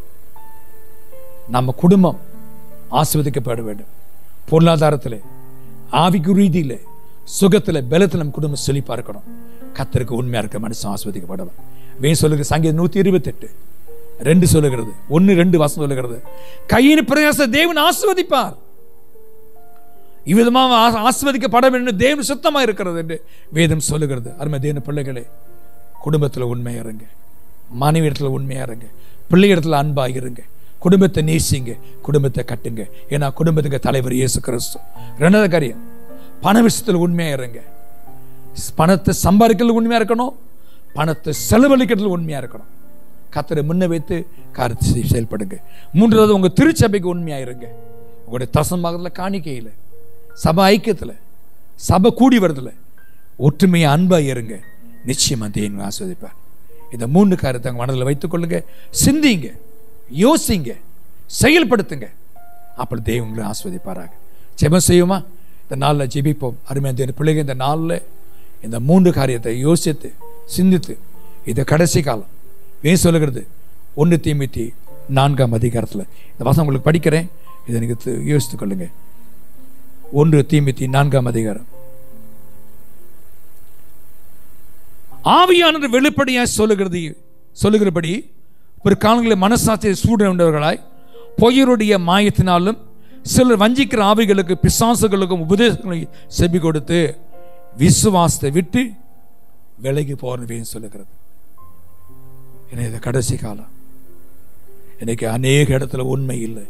நம்ம குடும்பம் ஆஸ்வதிக்கப்பட வேண்டும் பொருளாதாரத்தில் ஆவிக்கு ரீதியில் சுகத்தில் பலத்தில் நம்ம குடும்பம் செழிப்பா இருக்கணும் கத்தருக்கு உண்மையா இருக்க மனுஷன் ஆஸ்வதிக்கப்படவன் வேன் சொல்லுகிற சங்கீதம் நூத்தி இருபத்தெட்டு ரெண்டு சொல்லுகிறது ஒன்னு ரெண்டு வாசம் சொல்லுகிறது கையின் பிரயாச தேவன் ஆஸ்வதிப்பார் இவ்விதமாக ஆ- ஆஸ்வதிக்கப்பட வேண்டும் தேவன் சுத்தமா இருக்கிறது என்று வேதம் சொல்லுகிறது அருமை தேவன பிள்ளைகளே குடும்பத்தில் உண்மையா இருங்க மனைவி இடத்துல உண்மையா இருங்க பிள்ளை இடத்துல அன்பா இருங்க குடும்பத்தை நேசிங்க குடும்பத்தை கட்டுங்க ஏன்னா குடும்பத்துக்கு தலைவர் இயேசு கிறிஸ்து ரெண்டாவது காரியம் பண விஷயத்தில் உண்மையா இருங்க பணத்தை சம்பாதிக்கிறதுல உண்மையா இருக்கணும் பணத்தை செலவழிக்கிறதுல உண்மையா இருக்கணும் கத்தரை முன்ன வைத்து காரியத்தை செய்- செயல்படுங்க மூன்றாவது உங்க திருச்சபைக்கு உண்மையா இருங்க உங்களுடைய தசம்பாகத்துல காணிக்கையில் சபை ஐக்கியத்தில் சபை கூடி வரதுல ஒற்றுமையா அன்பா இருங்க நிச்சயமா தேவன் ஆஸ்வதிப்பார் இந்த மூன்று காரியத்தை உங்க மனதில் வைத்துக் கொள்ளுங்க சிந்திங்க யோசிங்க செயல்படுத்துங்க அப்படி தேவன் உங்களை ஆஸ்வதிப்பாராக ஜெபம் செய்யுமா இந்த நாளில் ஜெபிப்போம் அருமையான தேவன் பிள்ளைங்க இந்த நாளில் இந்த மூன்று காரியத்தை யோசித்து சிந்தித்து இது கடைசி காலம் ஏன் சொல்லுகிறது ஒன்று தீமித்தி நான்காம் அதிகாரத்தில் இந்த வசனம் உங்களுக்கு படிக்கிறேன் இதை நீங்கள் யோசித்துக் கொள்ளுங்க ஒன்று தீமித்தி நான்காம் அதிகாரம் ஆவியானவர் வெளிப்படையாய் சொல்லுகிறது சொல்லுகிறபடி ஒரு காலங்களில் மனசாட்சியை சூடுண்டவர்களாய் பொய்யருடைய மாயத்தினாலும் சிலர் வஞ்சிக்கிற ஆவிகளுக்கு பிசாசுகளுக்கும் உபதேசங்களை செவி கொடுத்து விசுவாசத்தை விட்டு விலகி போறேன்னு சொல்லுகிறது ஏன்னா இது கடைசி காலம் இன்னைக்கு அநேக இடத்துல உண்மை இல்லை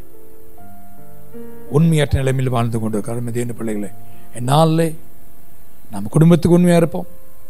உண்மையற்ற நிலைமையில் வாழ்ந்து கொண்டு கருமதியான பிள்ளைகளே என்னாலே நம்ம குடும்பத்துக்கு உண்மையா இருப்போம்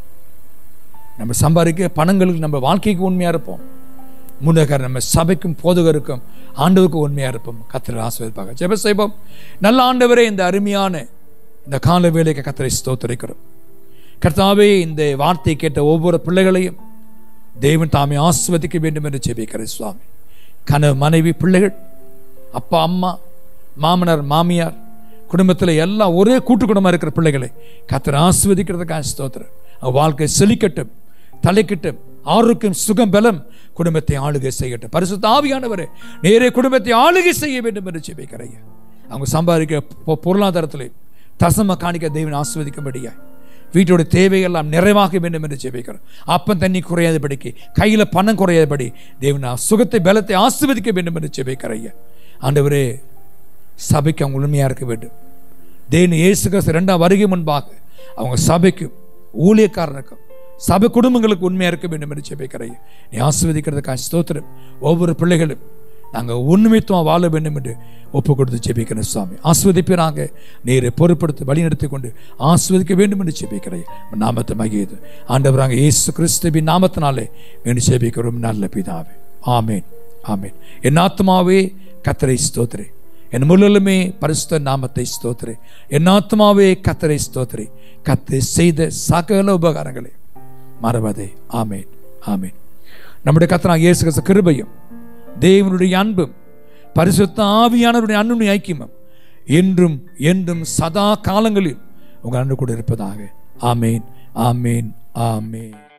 நம்ம சம்பாதிக்க பணங்களுக்கு நம்ம வாழ்க்கைக்கு உண்மையா இருப்போம் முன்னகர் நம்ம சபைக்கும் போதகருக்கும் ஆண்டவருக்கும் உண்மையா இருப்போம் கத்தரை ஆஸ்வதிப்பாங்க ஜெப செய்வோம் நல்ல ஆண்டவரே இந்த அருமையான இந்த கால வேலைக்கு கத்தரை ஸ்தோத்தரிக்கிறோம் கர்த்தாவே இந்த வார்த்தை கேட்ட ஒவ்வொரு பிள்ளைகளையும் தேவன் தாமே ஆஸ்வதிக்க வேண்டும் என்று ஜெபிக்கிறேன் சுவாமி கனவு மனைவி பிள்ளைகள் அப்பா அம்மா மாமனார் மாமியார் குடும்பத்தில் எல்லாம் ஒரே கூட்டு குடும்பம் இருக்கிற பிள்ளைகளை கத்தரை ஆஸ்வதிக்கிறதுக்காக ஸ்தோத்திரம் அவங்க வாழ்க்கை செழிக்கட்டும் தலைக்கட்டும் ஆரோக்கியம் சுகம் பலம் குடும்பத்தை ஆளுகை செய்யட்டும் பரிசுத்த ஆவியானவரே நேரே குடும்பத்தை ஆளுகை செய்ய வேண்டும் என்று ஜெபிக்கிறேன் அவங்க சம்பாதிக்க பொ- பொருளாதாரத்திலே தசம காணிக்க தேவன் ஆஸ்வதிக்கும்படியாய் வீட்டோட தேவையெல்லாம் நிறைவாக வேண்டும் என்று ஜெபிக்கிறோம் அப்பம் தண்ணி குறையாதபடிக்கு கையில் பணம் குறையாதபடி தேவன் ஆ- சுகத்தை பலத்தை ஆஸ்வதிக்க வேண்டும் என்று ஜெபிக்கிறேன் ஆண்டவரே சபைக்கு அவங்க உண்மையாக இருக்க வேண்டும் தேவன் இயேசு கிறிஸ்து ரெண்டாம் வருகை முன்பாக அவங்க சபைக்கும் ஊழியக்காரனுக்கும் சபை குடும்பங்களுக்கு உண்மையாக இருக்க வேண்டும் என்று ஜெபிக்கிறேன் நீ ஆஸ்வதிக்கிறதுக்காக ஸ்தோத்திரம் ஒவ்வொரு பிள்ளைகளும் நாங்கள் உண்மைத்துவம் வாழ வேண்டும் என்று ஒப்பு கொடுத்து ஜெபிக்கிறேன் சுவாமி ஆஸ்வதிப்பிறாங்க நீரை பொறுப்படுத்தி வழிநடத்தி கொண்டு ஆஸ்வதிக்க வேண்டும் என்று ஜெபிக்கிறேன் உம் நாமத்தை மகிழ்து ஆண்டவராங்க இயேசு கிறிஸ்துவின் நாமத்தினாலே வேண்டி ஜெபிக்கிறோம் நல்ல பிதாவே ஆமேன் ஆமேன் என் ஆத்மாவே கத்தரை ஸ்தோத்திரே என் முழுலுமே பரிசுத்த நாமத்தை ஸ்தோத்திரே என் ஆத்மாவே கத்தரை ஸ்தோத்திரே கத்து செய்த சகல உபகாரங்களே மறவாதே ஆமேன் ஆமேன் நம்முடைய கத்தனாக இயேசு கிறிஸ்து கிருபையும் தேவனுடைய அன்பும் பரிசுத்த ஆவியானவருடைய அன்புடைய ஐக்கியமும் என்றும் என்றும் சதா காலங்களில் உங்கள் அன்பு கூட இருப்பதாக ஆமேன் ஆமேன் ஆமேன்